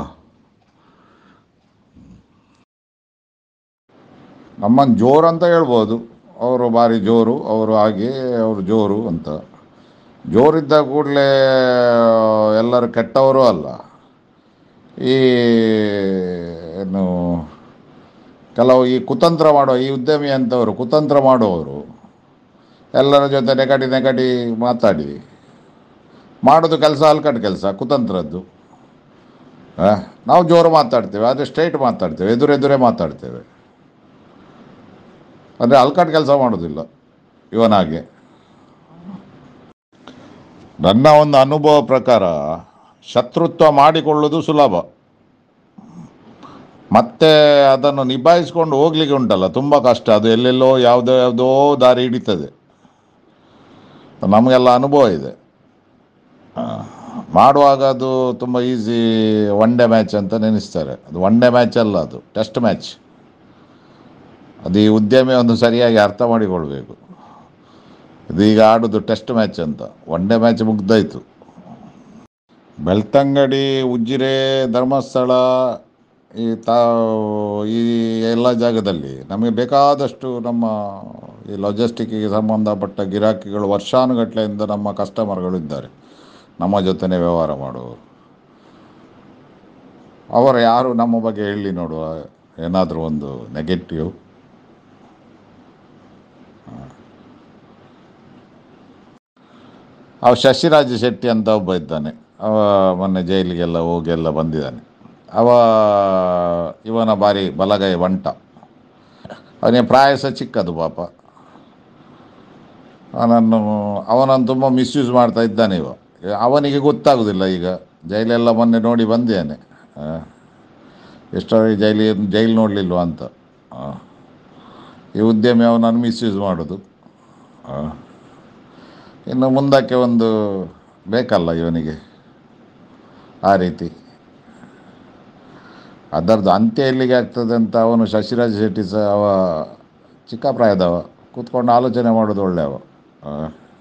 ನಮ್ಮನ್ನು ಜೋರು ಅಂತ ಹೇಳ್ಬೋದು ಅವರು ಭಾರಿ ಜೋರು ಅವರು ಹಾಗೆ ಅವರು ಜೋರು ಅಂತ ಜೋರಿದ್ದ ಕೂಡಲೇ ಎಲ್ಲರೂ ಕೆಟ್ಟವರು ಅಲ್ಲ ಈ ಏನು ಕೆಲವು ಈ ಕುತಂತ್ರ ಮಾಡೋ ಈ ಉದ್ಯಮಿ ಅಂತವರು ಕುತಂತ್ರ ಮಾಡುವವರು ಎಲ್ಲರ ಜೊತೆ ನೆಗಡಿ ನೆಗಡಿ ಮಾತಾಡಿ ಮಾಡೋದು ಕೆಲಸ ಅಲ್ಕಟ್ ಕೆಲಸ ಕುತಂತ್ರದ್ದು ಆ, ನಾವು ಜೋರು ಮಾತಾಡ್ತೇವೆ ಆದರೆ ಸ್ಟ್ರೈಟ್ ಮಾತಾಡ್ತೇವೆ ಎದುರೆದುರೇ ಮಾತಾಡ್ತೇವೆ ಅಂದರೆ ಅಲ್ಕಟ್ ಕೆಲಸ ಮಾಡೋದಿಲ್ಲ ಇವನಾಗೆ ನನ್ನ ಒಂದು ಅನುಭವ ಪ್ರಕಾರ ಶತ್ರುತ್ವ ಮಾಡಿಕೊಳ್ಳೋದು ಸುಲಭ ಮತ್ತೆ ಅದನ್ನು ನಿಭಾಯಿಸ್ಕೊಂಡು ಹೋಗ್ಲಿಕ್ಕೆ ಉಂಟಲ್ಲ ತುಂಬ ಕಷ್ಟ ಅದು ಎಲ್ಲೆಲ್ಲೋ ಯಾವುದೋ ಯಾವುದೋ ದಾರಿ ಹಿಡಿತದೆ ನಮಗೆಲ್ಲ ಅನುಭವ ಇದೆ ಆ, ಮಾಡುವಾಗ ಅದು ತುಂಬ ಈಸಿ ಒನ್ ಡೇ ಮ್ಯಾಚ್ ಅಂತ ನೆನೆಸ್ತಾರೆ ಅದು ಒನ್ ಡೇ ಮ್ಯಾಚ್ ಅಲ್ಲ ಅದು ಟೆಸ್ಟ್ ಮ್ಯಾಚ್ ಅದು ಈ ಉದ್ಯಮಿ ಒಂದು ಸರಿಯಾಗಿ ಅರ್ಥ ಮಾಡಿಕೊಳ್ಬೇಕು ಇದೀಗ ಆಡೋದು ಟೆಸ್ಟ್ ಮ್ಯಾಚ್ ಅಂತ ಒನ್ ಡೇ ಮ್ಯಾಚ್ ಮುಗ್ದಾಯಿತು ಬೆಳ್ತಂಗಡಿ ಉಜಿರೆ ಧರ್ಮಸ್ಥಳ ಈ ತಾ ಈ ಎಲ್ಲ ಜಾಗದಲ್ಲಿ ನಮಗೆ ಬೇಕಾದಷ್ಟು ನಮ್ಮ ಈ ಲಾಜಿಸ್ಟಿಕ್ಕಿಗೆ ಸಂಬಂಧಪಟ್ಟ ಗಿರಾಕಿಗಳು ವರ್ಷಾನುಗಟ್ಟಲೆಯಿಂದ ನಮ್ಮ ಕಸ್ಟಮರ್ಗಳು ಇದ್ದಾರೆ ನಮ್ಮ ಜೊತೆನೇ ವ್ಯವಹಾರ ಮಾಡುವವರು ಅವರು ಯಾರು ನಮ್ಮ ಬಗ್ಗೆ ಹೇಳಿ ನೋಡುವ ಏನಾದರೂ ಒಂದು ನೆಗೆಟಿವ್ ಅವ ಶಶಿರಾಜ ಶೆಟ್ಟಿ ಅಂತ ಒಬ್ಬ ಇದ್ದಾನೆ ಅವ ಮೊನ್ನೆ ಜೈಲಿಗೆಲ್ಲ ಹೋಗಿ ಎಲ್ಲ ಬಂದಿದ್ದಾನೆ ಅವ ಇವನ ಬಾರಿ ಬಲಗೈ ಬಂಟ ಅವನಿಗೆ ಪ್ರಾಯ ಸಹ ಚಿಕ್ಕದು ಪಾಪ ಅವನನ್ನು ಅವನನ್ನು ತುಂಬ ಮಿಸ್ಯೂಸ್ ಮಾಡ್ತಾ ಇದ್ದಾನೆ ಇವ ಅವನಿಗೆ ಗೊತ್ತಾಗೋದಿಲ್ಲ ಈಗ ಜೈಲೆಲ್ಲ ಮೊನ್ನೆ ನೋಡಿ ಬಂದೇನೆ ಆ. ಎಷ್ಟೋ ಜೈಲಿ ಜೈಲು ನೋಡಲಿಲ್ವ ಅಂತ ಆ. ಈ ಉದ್ಯಮಿ ಅವನನ್ನು ಮಿಸ್ಯೂಸ್ ಮಾಡೋದು ಆ. ಇನ್ನು ಮುಂದಕ್ಕೆ ಒಂದು ಬೇಕಲ್ಲ ಇವನಿಗೆ ಆ ರೀತಿ ಅದರದ್ದು ಅಂತ್ಯ ಎಲ್ಲಿಗೆ ಆಗ್ತದೆ ಅಂತ ಅವನು ಶಶಿರಾಜ್ ಶೆಟ್ಟಿ ಸಹ ಅವ ಚಿಕ್ಕ ಪ್ರಾಯದವ ಕೂತ್ಕೊಂಡು ಆಲೋಚನೆ ಮಾಡೋದು ಒಳ್ಳೆಯವ ಆ.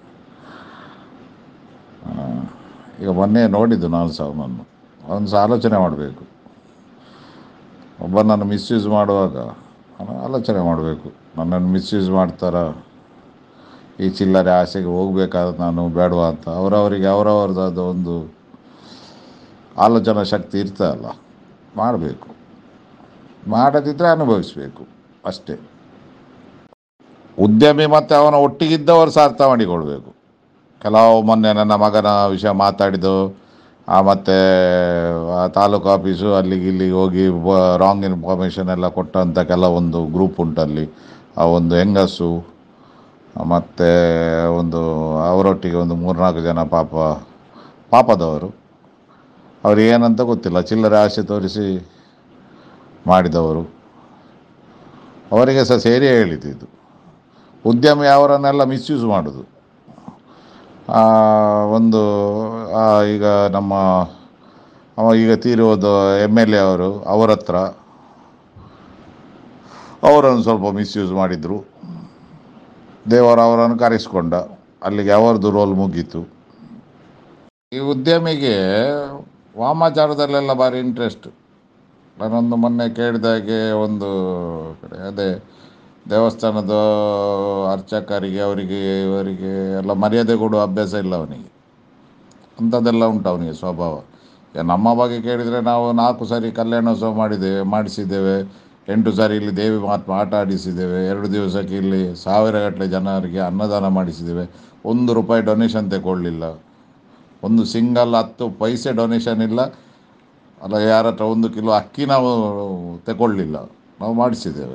ಆ. ಈಗ ಮೊನ್ನೆ ನೋಡಿದ್ದು ನಾನು ಸಹ ಅವನನ್ನು ಅವನು ಸಹ ಆಲೋಚನೆ ಮಾಡಬೇಕು ಒಬ್ಬನನ್ನು ಮಿಸ್ಯೂಸ್ ಮಾಡುವಾಗ ಅವನು ಆಲೋಚನೆ ಮಾಡಬೇಕು ನನ್ನನ್ನು ಮಿಸ್ಯೂಸ್ ಮಾಡ್ತಾರಾ ಈ ಚಿಲ್ಲರೆ ಆಸೆಗೆ ಹೋಗ್ಬೇಕಾದ ನಾನು ಬೇಡವಾ ಅಂತ ಅವರವರಿಗೆ ಅವರವರದಾದ ಒಂದು ಆಲೋಚನಾ ಶಕ್ತಿ ಇರ್ತದಲ್ಲ ಮಾಡಬೇಕು ಮಾಡದಿದ್ದರೆ ಅನುಭವಿಸಬೇಕು ಅಷ್ಟೇ ಉದ್ಯಮಿ ಮತ್ತು ಅವನ ಒಟ್ಟಿಗಿದ್ದವರು ಸಹ ಅರ್ಥ ಮಾಡಿಕೊಳ್ಬೇಕು ಕೆಲವು ಮೊನ್ನೆ ನನ್ನ ಮಗನ ವಿಷಯ ಮಾತಾಡಿದ್ದು ಆ ಮತ್ತು ಆ ತಾಲೂಕು ಆಫೀಸು ಅಲ್ಲಿಗೆ ಇಲ್ಲಿಗೆ ಹೋಗಿ ರಾಂಗ್ ಇನ್ಫಾರ್ಮೇಷನ್ ಎಲ್ಲ ಕೊಟ್ಟಂಥ ಕೆಲವೊಂದು ಗ್ರೂಪ್ ಉಂಟಲ್ಲಿ ಆ ಒಂದು ಹೆಂಗಸು ಮತ್ತು ಒಂದು ಅವರೊಟ್ಟಿಗೆ ಒಂದು ಮೂರ್ನಾಲ್ಕು ಜನ ಪಾಪ ಪಾಪದವರು ಅವ್ರು ಏನಂತ ಗೊತ್ತಿಲ್ಲ ಚಿಲ್ಲರೆ ಆಸೆ ತೋರಿಸಿ ಮಾಡಿದವರು ಅವರಿಗೆ ಸಹ ಸೇರಿ ಹೇಳಿದ್ದು ಉದ್ಯಮಿ ಅವರನ್ನೆಲ್ಲ ಮಿಸ್ಯೂಸ್ ಮಾಡೋದು ಆ, ಒಂದು ಆ, ಈಗ ನಮ್ಮ ಅವ ಈಗ ತೀರೋದು ಎಮ್ ಎಲ್ ಎ ಅವರು ಅವರ ಹತ್ರ ಅವರನ್ನು ಸ್ವಲ್ಪ ಮಿಸ್ಯೂಸ್ ಮಾಡಿದರು ದೇವರು ಅವರನ್ನು ಕರೆಸ್ಕೊಂಡ ಅಲ್ಲಿಗೆ ಅವರದ್ದು ರೋಲ್ ಮುಗೀತು ಈ ಉದ್ಯಮಿಗೆ ವಾಮಾಚಾರದಲ್ಲೆಲ್ಲ ಭಾರಿ ಇಂಟ್ರೆಸ್ಟ್ ನಾನೊಂದು ಮೊನ್ನೆ ಕೇಳಿದಾಗೆ ಒಂದು ಕಡೆ ಅದೇ ದೇವಸ್ಥಾನದ ಅರ್ಚಕರಿಗೆ ಅವರಿಗೆ ಇವರಿಗೆ ಎಲ್ಲ ಮರ್ಯಾದೆ ಕೊಡುವ ಅಭ್ಯಾಸ ಇಲ್ಲ ಅವನಿಗೆ ಅಂಥದ್ದೆಲ್ಲ ಉಂಟು ಅವನಿಗೆ ಸ್ವಭಾವ ಈಗ ನಮ್ಮ ಬಗ್ಗೆ ಕೇಳಿದರೆ ನಾವು ನಾಲ್ಕು ಸಾರಿ ಕಲ್ಯಾಣೋತ್ಸವ ಮಾಡಿದ್ದೇವೆ ಮಾಡಿಸಿದ್ದೇವೆ ಎಂಟು ಸಾರಿ ಇಲ್ಲಿ ದೇವಿ ಮಹಾತ್ಮ ಆಟ ಆಡಿಸಿದ್ದೇವೆ ಎರಡು ದಿವಸಕ್ಕೆ ಇಲ್ಲಿ ಸಾವಿರಗಟ್ಟಲೆ ಜನರಿಗೆ ಅನ್ನದಾನ ಮಾಡಿಸಿದ್ದೇವೆ ಒಂದು ರೂಪಾಯಿ ಡೊನೇಷನ್ ತಗೊಳ್ಳಿಲ್ಲ ಒಂದು ಸಿಂಗಲ್ ಹತ್ತು ಪೈಸೆ ಡೊನೇಷನ್ ಇಲ್ಲ ಅಲ್ಲ ಯಾರ ಹತ್ರ ಒಂದು ಕಿಲೋ ಅಕ್ಕಿ ನಾವು ತಗೊಳ್ಳಿಲ್ಲ ನಾವು ಮಾಡಿಸಿದ್ದೇವೆ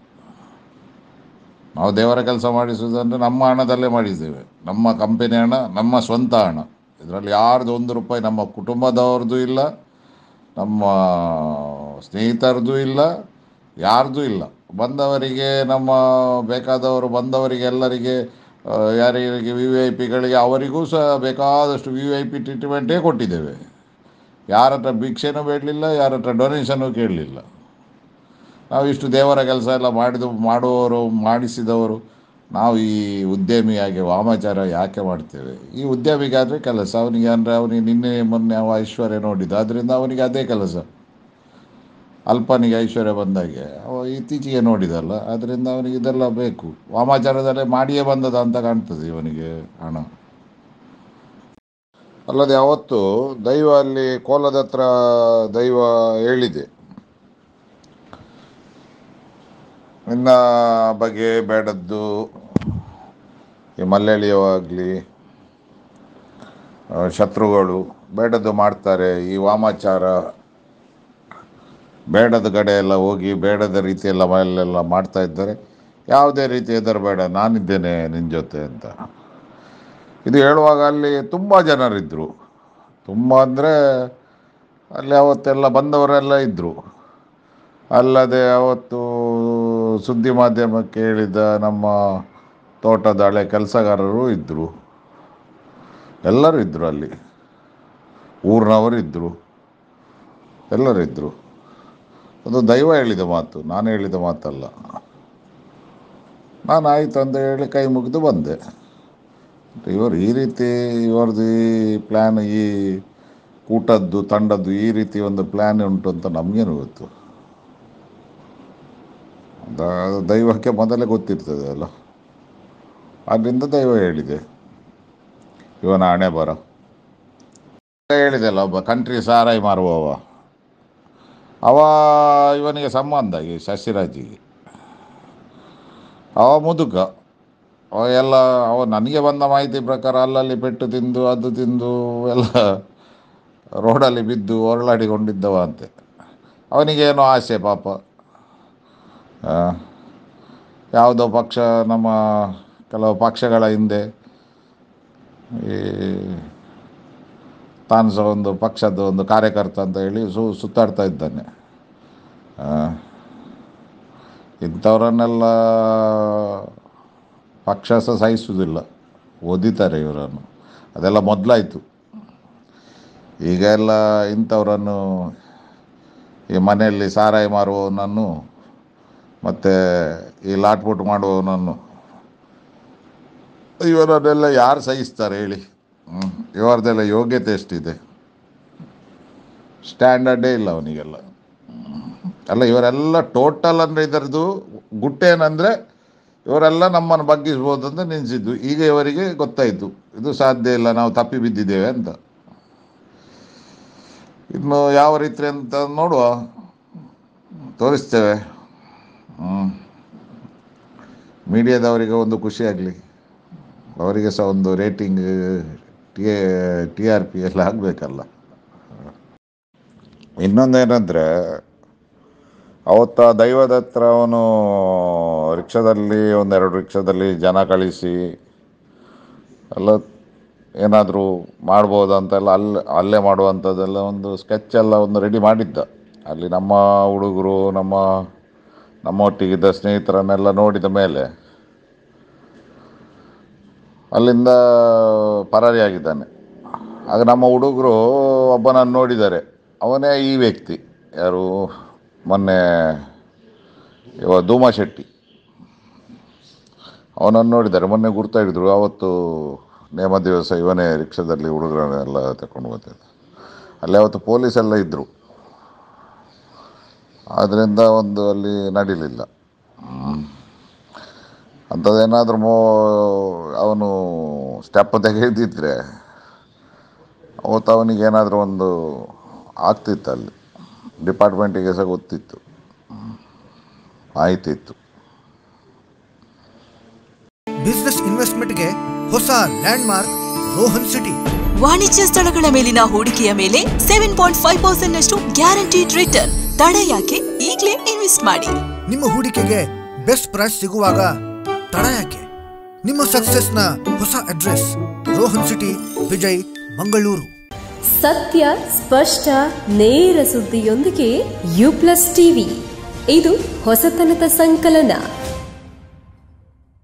ನಾವು ದೇವರ ಕೆಲಸ ಮಾಡಿಸುವುದಂದರೆ ನಮ್ಮ ಹಣದಲ್ಲೇ ಮಾಡಿದ್ದೇವೆ ನಮ್ಮ ಕಂಪನಿ ಹಣ ನಮ್ಮ ಸ್ವಂತ ಹಣ ಇದರಲ್ಲಿ ಯಾರ್ದು ಒಂದು ರೂಪಾಯಿ ನಮ್ಮ ಕುಟುಂಬದವ್ರದ್ದು ಇಲ್ಲ ನಮ್ಮ ಸ್ನೇಹಿತರದ್ದು ಇಲ್ಲ ಯಾರ್ದು ಇಲ್ಲ ಬಂದವರಿಗೆ ನಮ್ಮ ಬೇಕಾದವರು ಬಂದವರಿಗೆ ಎಲ್ಲರಿಗೆ ಆ, ಯಾರಿಗೆ ವಿ ವಿ ಐ ಪಿಗಳಿಗೆ ಅವರಿಗೂ ಸಹ ಬೇಕಾದಷ್ಟು ವಿ ವಿ ಐ ಪಿ ಟ್ರೀಟ್ಮೆಂಟೇ ಕೊಟ್ಟಿದ್ದೇವೆ ಯಾರ ಹತ್ರ ಭಿಕ್ಷೆನೂ ಬೇಡಲಿಲ್ಲ ಯಾರ ಹತ್ರ ಡೊನೇಷನ್ನು ಕೇಳಲಿಲ್ಲ ನಾವು ಇಷ್ಟು ದೇವರ ಕೆಲಸ ಎಲ್ಲ ಮಾಡಿದ ಮಾಡುವವರು ಮಾಡಿಸಿದವರು ನಾವು ಈ ಉದ್ಯಮಿಯಾಗಿ ವಾಮಾಚಾರ ಯಾಕೆ ಮಾಡ್ತೇವೆ ಈ ಉದ್ಯಮಿಗಾದರೆ ಕೆಲಸ ಅವನಿಗೆ ಅಂದರೆ ಅವನಿಗೆ ನಿನ್ನೆ ಮೊನ್ನೆ ಅವ ಐಶ್ವರ್ಯ ನೋಡಿದ ಅದರಿಂದ ಅವನಿಗೆ ಅದೇ ಕೆಲಸ ಅಲ್ಪನಿಗೆ ಐಶ್ವರ್ಯ ಬಂದಾಗೆ ಅವ ಇತ್ತೀಚೆಗೆ ನೋಡಿದಲ್ಲ ಅದರಿಂದ ಅವನಿಗೆ ಇದೆಲ್ಲ ಬೇಕು ವಾಮಾಚಾರದಲ್ಲೇ ಮಾಡಿಯೇ ಬಂದದ ಅಂತ ಕಾಣ್ತದೆ ಇವನಿಗೆ ಹಣ ಅಲ್ಲದೆ ಅವತ್ತು ದೈವ ಅಲ್ಲಿ ಕೋಲದ ಹತ್ರ ದೈವ ಹೇಳಿದೆ ನಿನ್ನ ಬಗ್ಗೆ ಬೇಡದ್ದು ಈ ಮಲ್ಯಾಳಿಯವಾಗಲಿ ಶತ್ರುಗಳು ಬೇಡದ್ದು ಮಾಡ್ತಾರೆ ಈ ವಾಮಾಚಾರ ಬೇಡದ ಕಡೆ ಎಲ್ಲ ಹೋಗಿ ಬೇಡದ ರೀತಿಯೆಲ್ಲ ಮನೆಯಲ್ಲೆಲ್ಲ ಮಾಡ್ತಾ ಇದ್ದಾರೆ ಯಾವುದೇ ರೀತಿ ಹೆದರಬೇಡ ನಾನಿದ್ದೇನೆ ನಿನ್ನ ಜೊತೆ ಅಂತ ಇದು ಹೇಳುವಾಗ ಅಲ್ಲಿ ತುಂಬ ಜನರಿದ್ದರು ತುಂಬ ಅಂದರೆ ಅಲ್ಲಿ ಅವತ್ತೆಲ್ಲ ಬಂದವರೆಲ್ಲ ಇದ್ದರು ಅಲ್ಲದೆ ಅವತ್ತು ಸುದ್ದಿ ಮಾಧ್ಯಮಕ್ಕೆ ಹೇಳಿದ ನಮ್ಮ ತೋಟದ ಹಳೆ ಕೆಲಸಗಾರರು ಇದ್ದರು ಎಲ್ಲರೂ ಇದ್ದರು ಅಲ್ಲಿ ಊರಿನವರು ಇದ್ದರು ಎಲ್ಲರೂ ಇದ್ದರು ಅದು ದೈವ ಹೇಳಿದ ಮಾತು ನಾನು ಹೇಳಿದ ಮಾತಲ್ಲ ನಾನು ಆಯಿತು ಅಂತ ಹೇಳಿ ಕೈ ಮುಗಿದು ಬಂದೆ ಇವರು ಈ ರೀತಿ ಇವರದ್ದು ಈ ಪ್ಲ್ಯಾನ್ ಈ ಕೂಟದ್ದು ತಂಡದ್ದು ಈ ರೀತಿ ಒಂದು ಪ್ಲ್ಯಾನ್ ಉಂಟು ಅಂತ ನಮಗೇನು ಗೊತ್ತು ದ- ದೈವಕ್ಕೆ ಮೊದಲೇ ಗೊತ್ತಿರ್ತದೆ ಅಲ್ಲ ಅದರಿಂದ ದೈವ ಹೇಳಿದೆ ಇವನ ಹಣೆ ಬರ ಹೇಳಿದೆಲ್ಲ ಒಬ್ಬ ಕಂಟ್ರಿ ಸಾರಾಯಿ ಮಾರುವವ ಅವ ಇವನಿಗೆ ಸಂಬಂಧ ಈ ಶಶಿರಾಜಿಗೆ ಅವ ಮುದುಕ ಅವ ಎಲ್ಲ ಅವ ನನಗೆ ಬಂದ ಮಾಹಿತಿ ಪ್ರಕಾರ ಅಲ್ಲಲ್ಲಿ ಪೆಟ್ಟು ತಿಂದು ಅದು ತಿಂದು ಎಲ್ಲ ರೋಡಲ್ಲಿ ಬಿದ್ದು ಹೊರಳಾಡಿಕೊಂಡಿದ್ದವ ಅಂತೆ ಅವನಿಗೇನೋ ಆಸೆ ಪಾಪ ಆ, ಯಾವುದೋ ಪಕ್ಷ ನಮ್ಮ ಕೆಲವು ಪಕ್ಷಗಳ ಹಿಂದೆ ಈ ತಾನು ಸಹ ಒಂದು ಪಕ್ಷದ ಒಂದು ಕಾರ್ಯಕರ್ತ ಅಂತ ಹೇಳಿ ಸು ಸುತ್ತಾಡ್ತಾ ಇದ್ದಾನೆ ಆ, ಇಂಥವರನ್ನೆಲ್ಲ ಪಕ್ಷ ಸಹ ಸಹಿಸುವುದಿಲ್ಲ ಓದಿತಾರೆ ಇವರನ್ನು ಅದೆಲ್ಲ ಮೊದಲಾಯಿತು ಈಗ ಎಲ್ಲ ಇಂಥವರನ್ನು ಈ ಮನೆಯಲ್ಲಿ ಸಾರಾಯಿ ಮಾರುವವನನ್ನು ಮತ್ತು ಈ ಲಾಟ್ಪುಟ್ ಮಾಡುವವನನ್ನು ಇವರನ್ನೆಲ್ಲ ಯಾರು ಸಹಿಸ್ತಾರೆ ಹೇಳಿ ಹ್ಮ್. ಇವರದೆಲ್ಲ ಯೋಗ್ಯತೆ ಎಷ್ಟಿದೆ ಸ್ಟ್ಯಾಂಡರ್ಡೇ ಇಲ್ಲ ಅವನಿಗೆಲ್ಲ ಅಲ್ಲ ಇವರೆಲ್ಲ ಟೋಟಲ್ ಅಂದರೆ ಇದರದ್ದು ಗುಟ್ಟೇನಂದರೆ ಇವರೆಲ್ಲ ನಮ್ಮನ್ನು ಬಗ್ಗಿಸ್ಬೋದು ಅಂತ ನೆನೆಸಿದ್ದು ಈಗ ಇವರಿಗೆ ಗೊತ್ತಾಯಿತು ಇದು ಸಾಧ್ಯ ಇಲ್ಲ ನಾವು ತಪ್ಪಿ ಬಿದ್ದಿದ್ದೇವೆ ಅಂತ ಇನ್ನು ಯಾವ ರೀತಿ ಅಂತ ನೋಡುವ ತೋರಿಸ್ತೇವೆ ಹ್ಞೂ ಮೀಡಿಯಾದವರಿಗೆ ಒಂದು ಖುಷಿ ಆಗಲಿ ಅವರಿಗೆ ಸಹ ಒಂದು rating T T R P ಎಲ್ಲ ಆಗಬೇಕಲ್ಲ ಇನ್ನೊಂದೇನೆಂದರೆ ಅವತ್ತ ದೈವದ ಹತ್ರ ಅವನು ರಿಕ್ಷಾದಲ್ಲಿ ಒಂದೆರಡು ರಿಕ್ಷಾದಲ್ಲಿ ಜನ ಕಳಿಸಿ ಎಲ್ಲ ಏನಾದರೂ ಮಾಡ್ಬೋದು ಅಂತೆಲ್ಲ ಅಲ್ಲಿ ಅಲ್ಲೇ ಮಾಡುವಂಥದ್ದೆಲ್ಲ ಒಂದು ಸ್ಕೆಚ್ ಎಲ್ಲ ಒಂದು ರೆಡಿ ಮಾಡಿದ್ದ ಅಲ್ಲಿ ನಮ್ಮ ಹುಡುಗರು ನಮ್ಮ ನಮ್ಮೊಟ್ಟಿಗಿದ್ದ ಸ್ನೇಹಿತರನ್ನೆಲ್ಲ ನೋಡಿದ ಮೇಲೆ ಅಲ್ಲಿಂದ ಪರಾರಿಯಾಗಿದ್ದಾನೆ ಆಗ ನಮ್ಮ ಹುಡುಗರು ಒಬ್ಬನನ್ನು ನೋಡಿದ್ದಾರೆ ಅವನೇ ಈ ವ್ಯಕ್ತಿ ಯಾರು ಮೊನ್ನೆ ಇವ ಧೂಮ ಶೆಟ್ಟಿ ಅವನನ್ನು ನೋಡಿದ್ದಾರೆ ಮೊನ್ನೆ ಗುರ್ತಾ ಹಿಡಿದ್ರು ಅವತ್ತು ನೇಮ ದಿವಸ ಇವನೇ ರಿಕ್ಷಾದಲ್ಲಿ ಹುಡುಗರನ್ನೆಲ್ಲ ತಗೊಂಡು ಬರ್ತಿದ್ದ ಅಲ್ಲಿ ಅವತ್ತು ಪೊಲೀಸೆಲ್ಲ ಇದ್ದರು ಆದ್ದರಿಂದ ಒಂದು ಅಲ್ಲಿ ನಡೀಲಿಲ್ಲ ಅಂಥದ್ದೇನಾದರೂ ಮೋ ಅವನು ಸ್ಟೆಪ್ ತೆಗೆದಿದ್ರೆ ಅವತ್ತು ಅವನಿಗೆ ಏನಾದರೂ ಒಂದು ಆಗ್ತಿತ್ತು ಅಲ್ಲಿ ಡಿಪಾರ್ಟ್ಮೆಂಟಿಗೆ ಸಹ ಗೊತ್ತಿತ್ತು ಮಾಹಿತಿ ಇತ್ತು ಬಿಸ್ನೆಸ್ ಇನ್ವೆಸ್ಟ್ಮೆಂಟ್ಗೆ ಹೊಸ ಲ್ಯಾಂಡ್ಮಾರ್ಕ್ ರೋಹನ್ ಸಿಟಿ ವಾಣಿಜ್ಯ ಸ್ಥಳಗಳ ಮೇಲಿನ ಹೂಡಿಕೆಯ ಮೇಲೆ ಸೆವೆನ್ ಪಾಯಿಂಟ್ ಫೈವ್ ಪರ್ಸೆಂಟ್ ನಷ್ಟು ಗ್ಯಾರಂಟಿಡ್ ರಿಟರ್ನ್ ತಡ ಯಾಕೆ ಈಗಲೇ ಇನ್ವೆಸ್ಟ್ ಮಾಡಿ ನಿಮ್ಮ ಹೂಡಿಕೆಗೆ ಬೆಸ್ಟ್ ಪ್ರೈಸ್ ಸಿಗುವಾಗ ತಡ ಯಾಕೆ ನಿಮ್ಮ ಸಕ್ಸಸ್ನ ಹೊಸ ಅಡ್ರೆಸ್ ರೋಹನ್ ಸಿಟಿ ವಿಜಯ್ ಮಂಗಳೂರು ಸತ್ಯ ಸ್ಪಷ್ಟ ನೇರ ಸುದ್ದಿಯೊಂದಿಗೆ ಯು ಪ್ಲಸ್ ಟಿವಿ ಇದು ಹೊಸತನದ ಸಂಕಲನ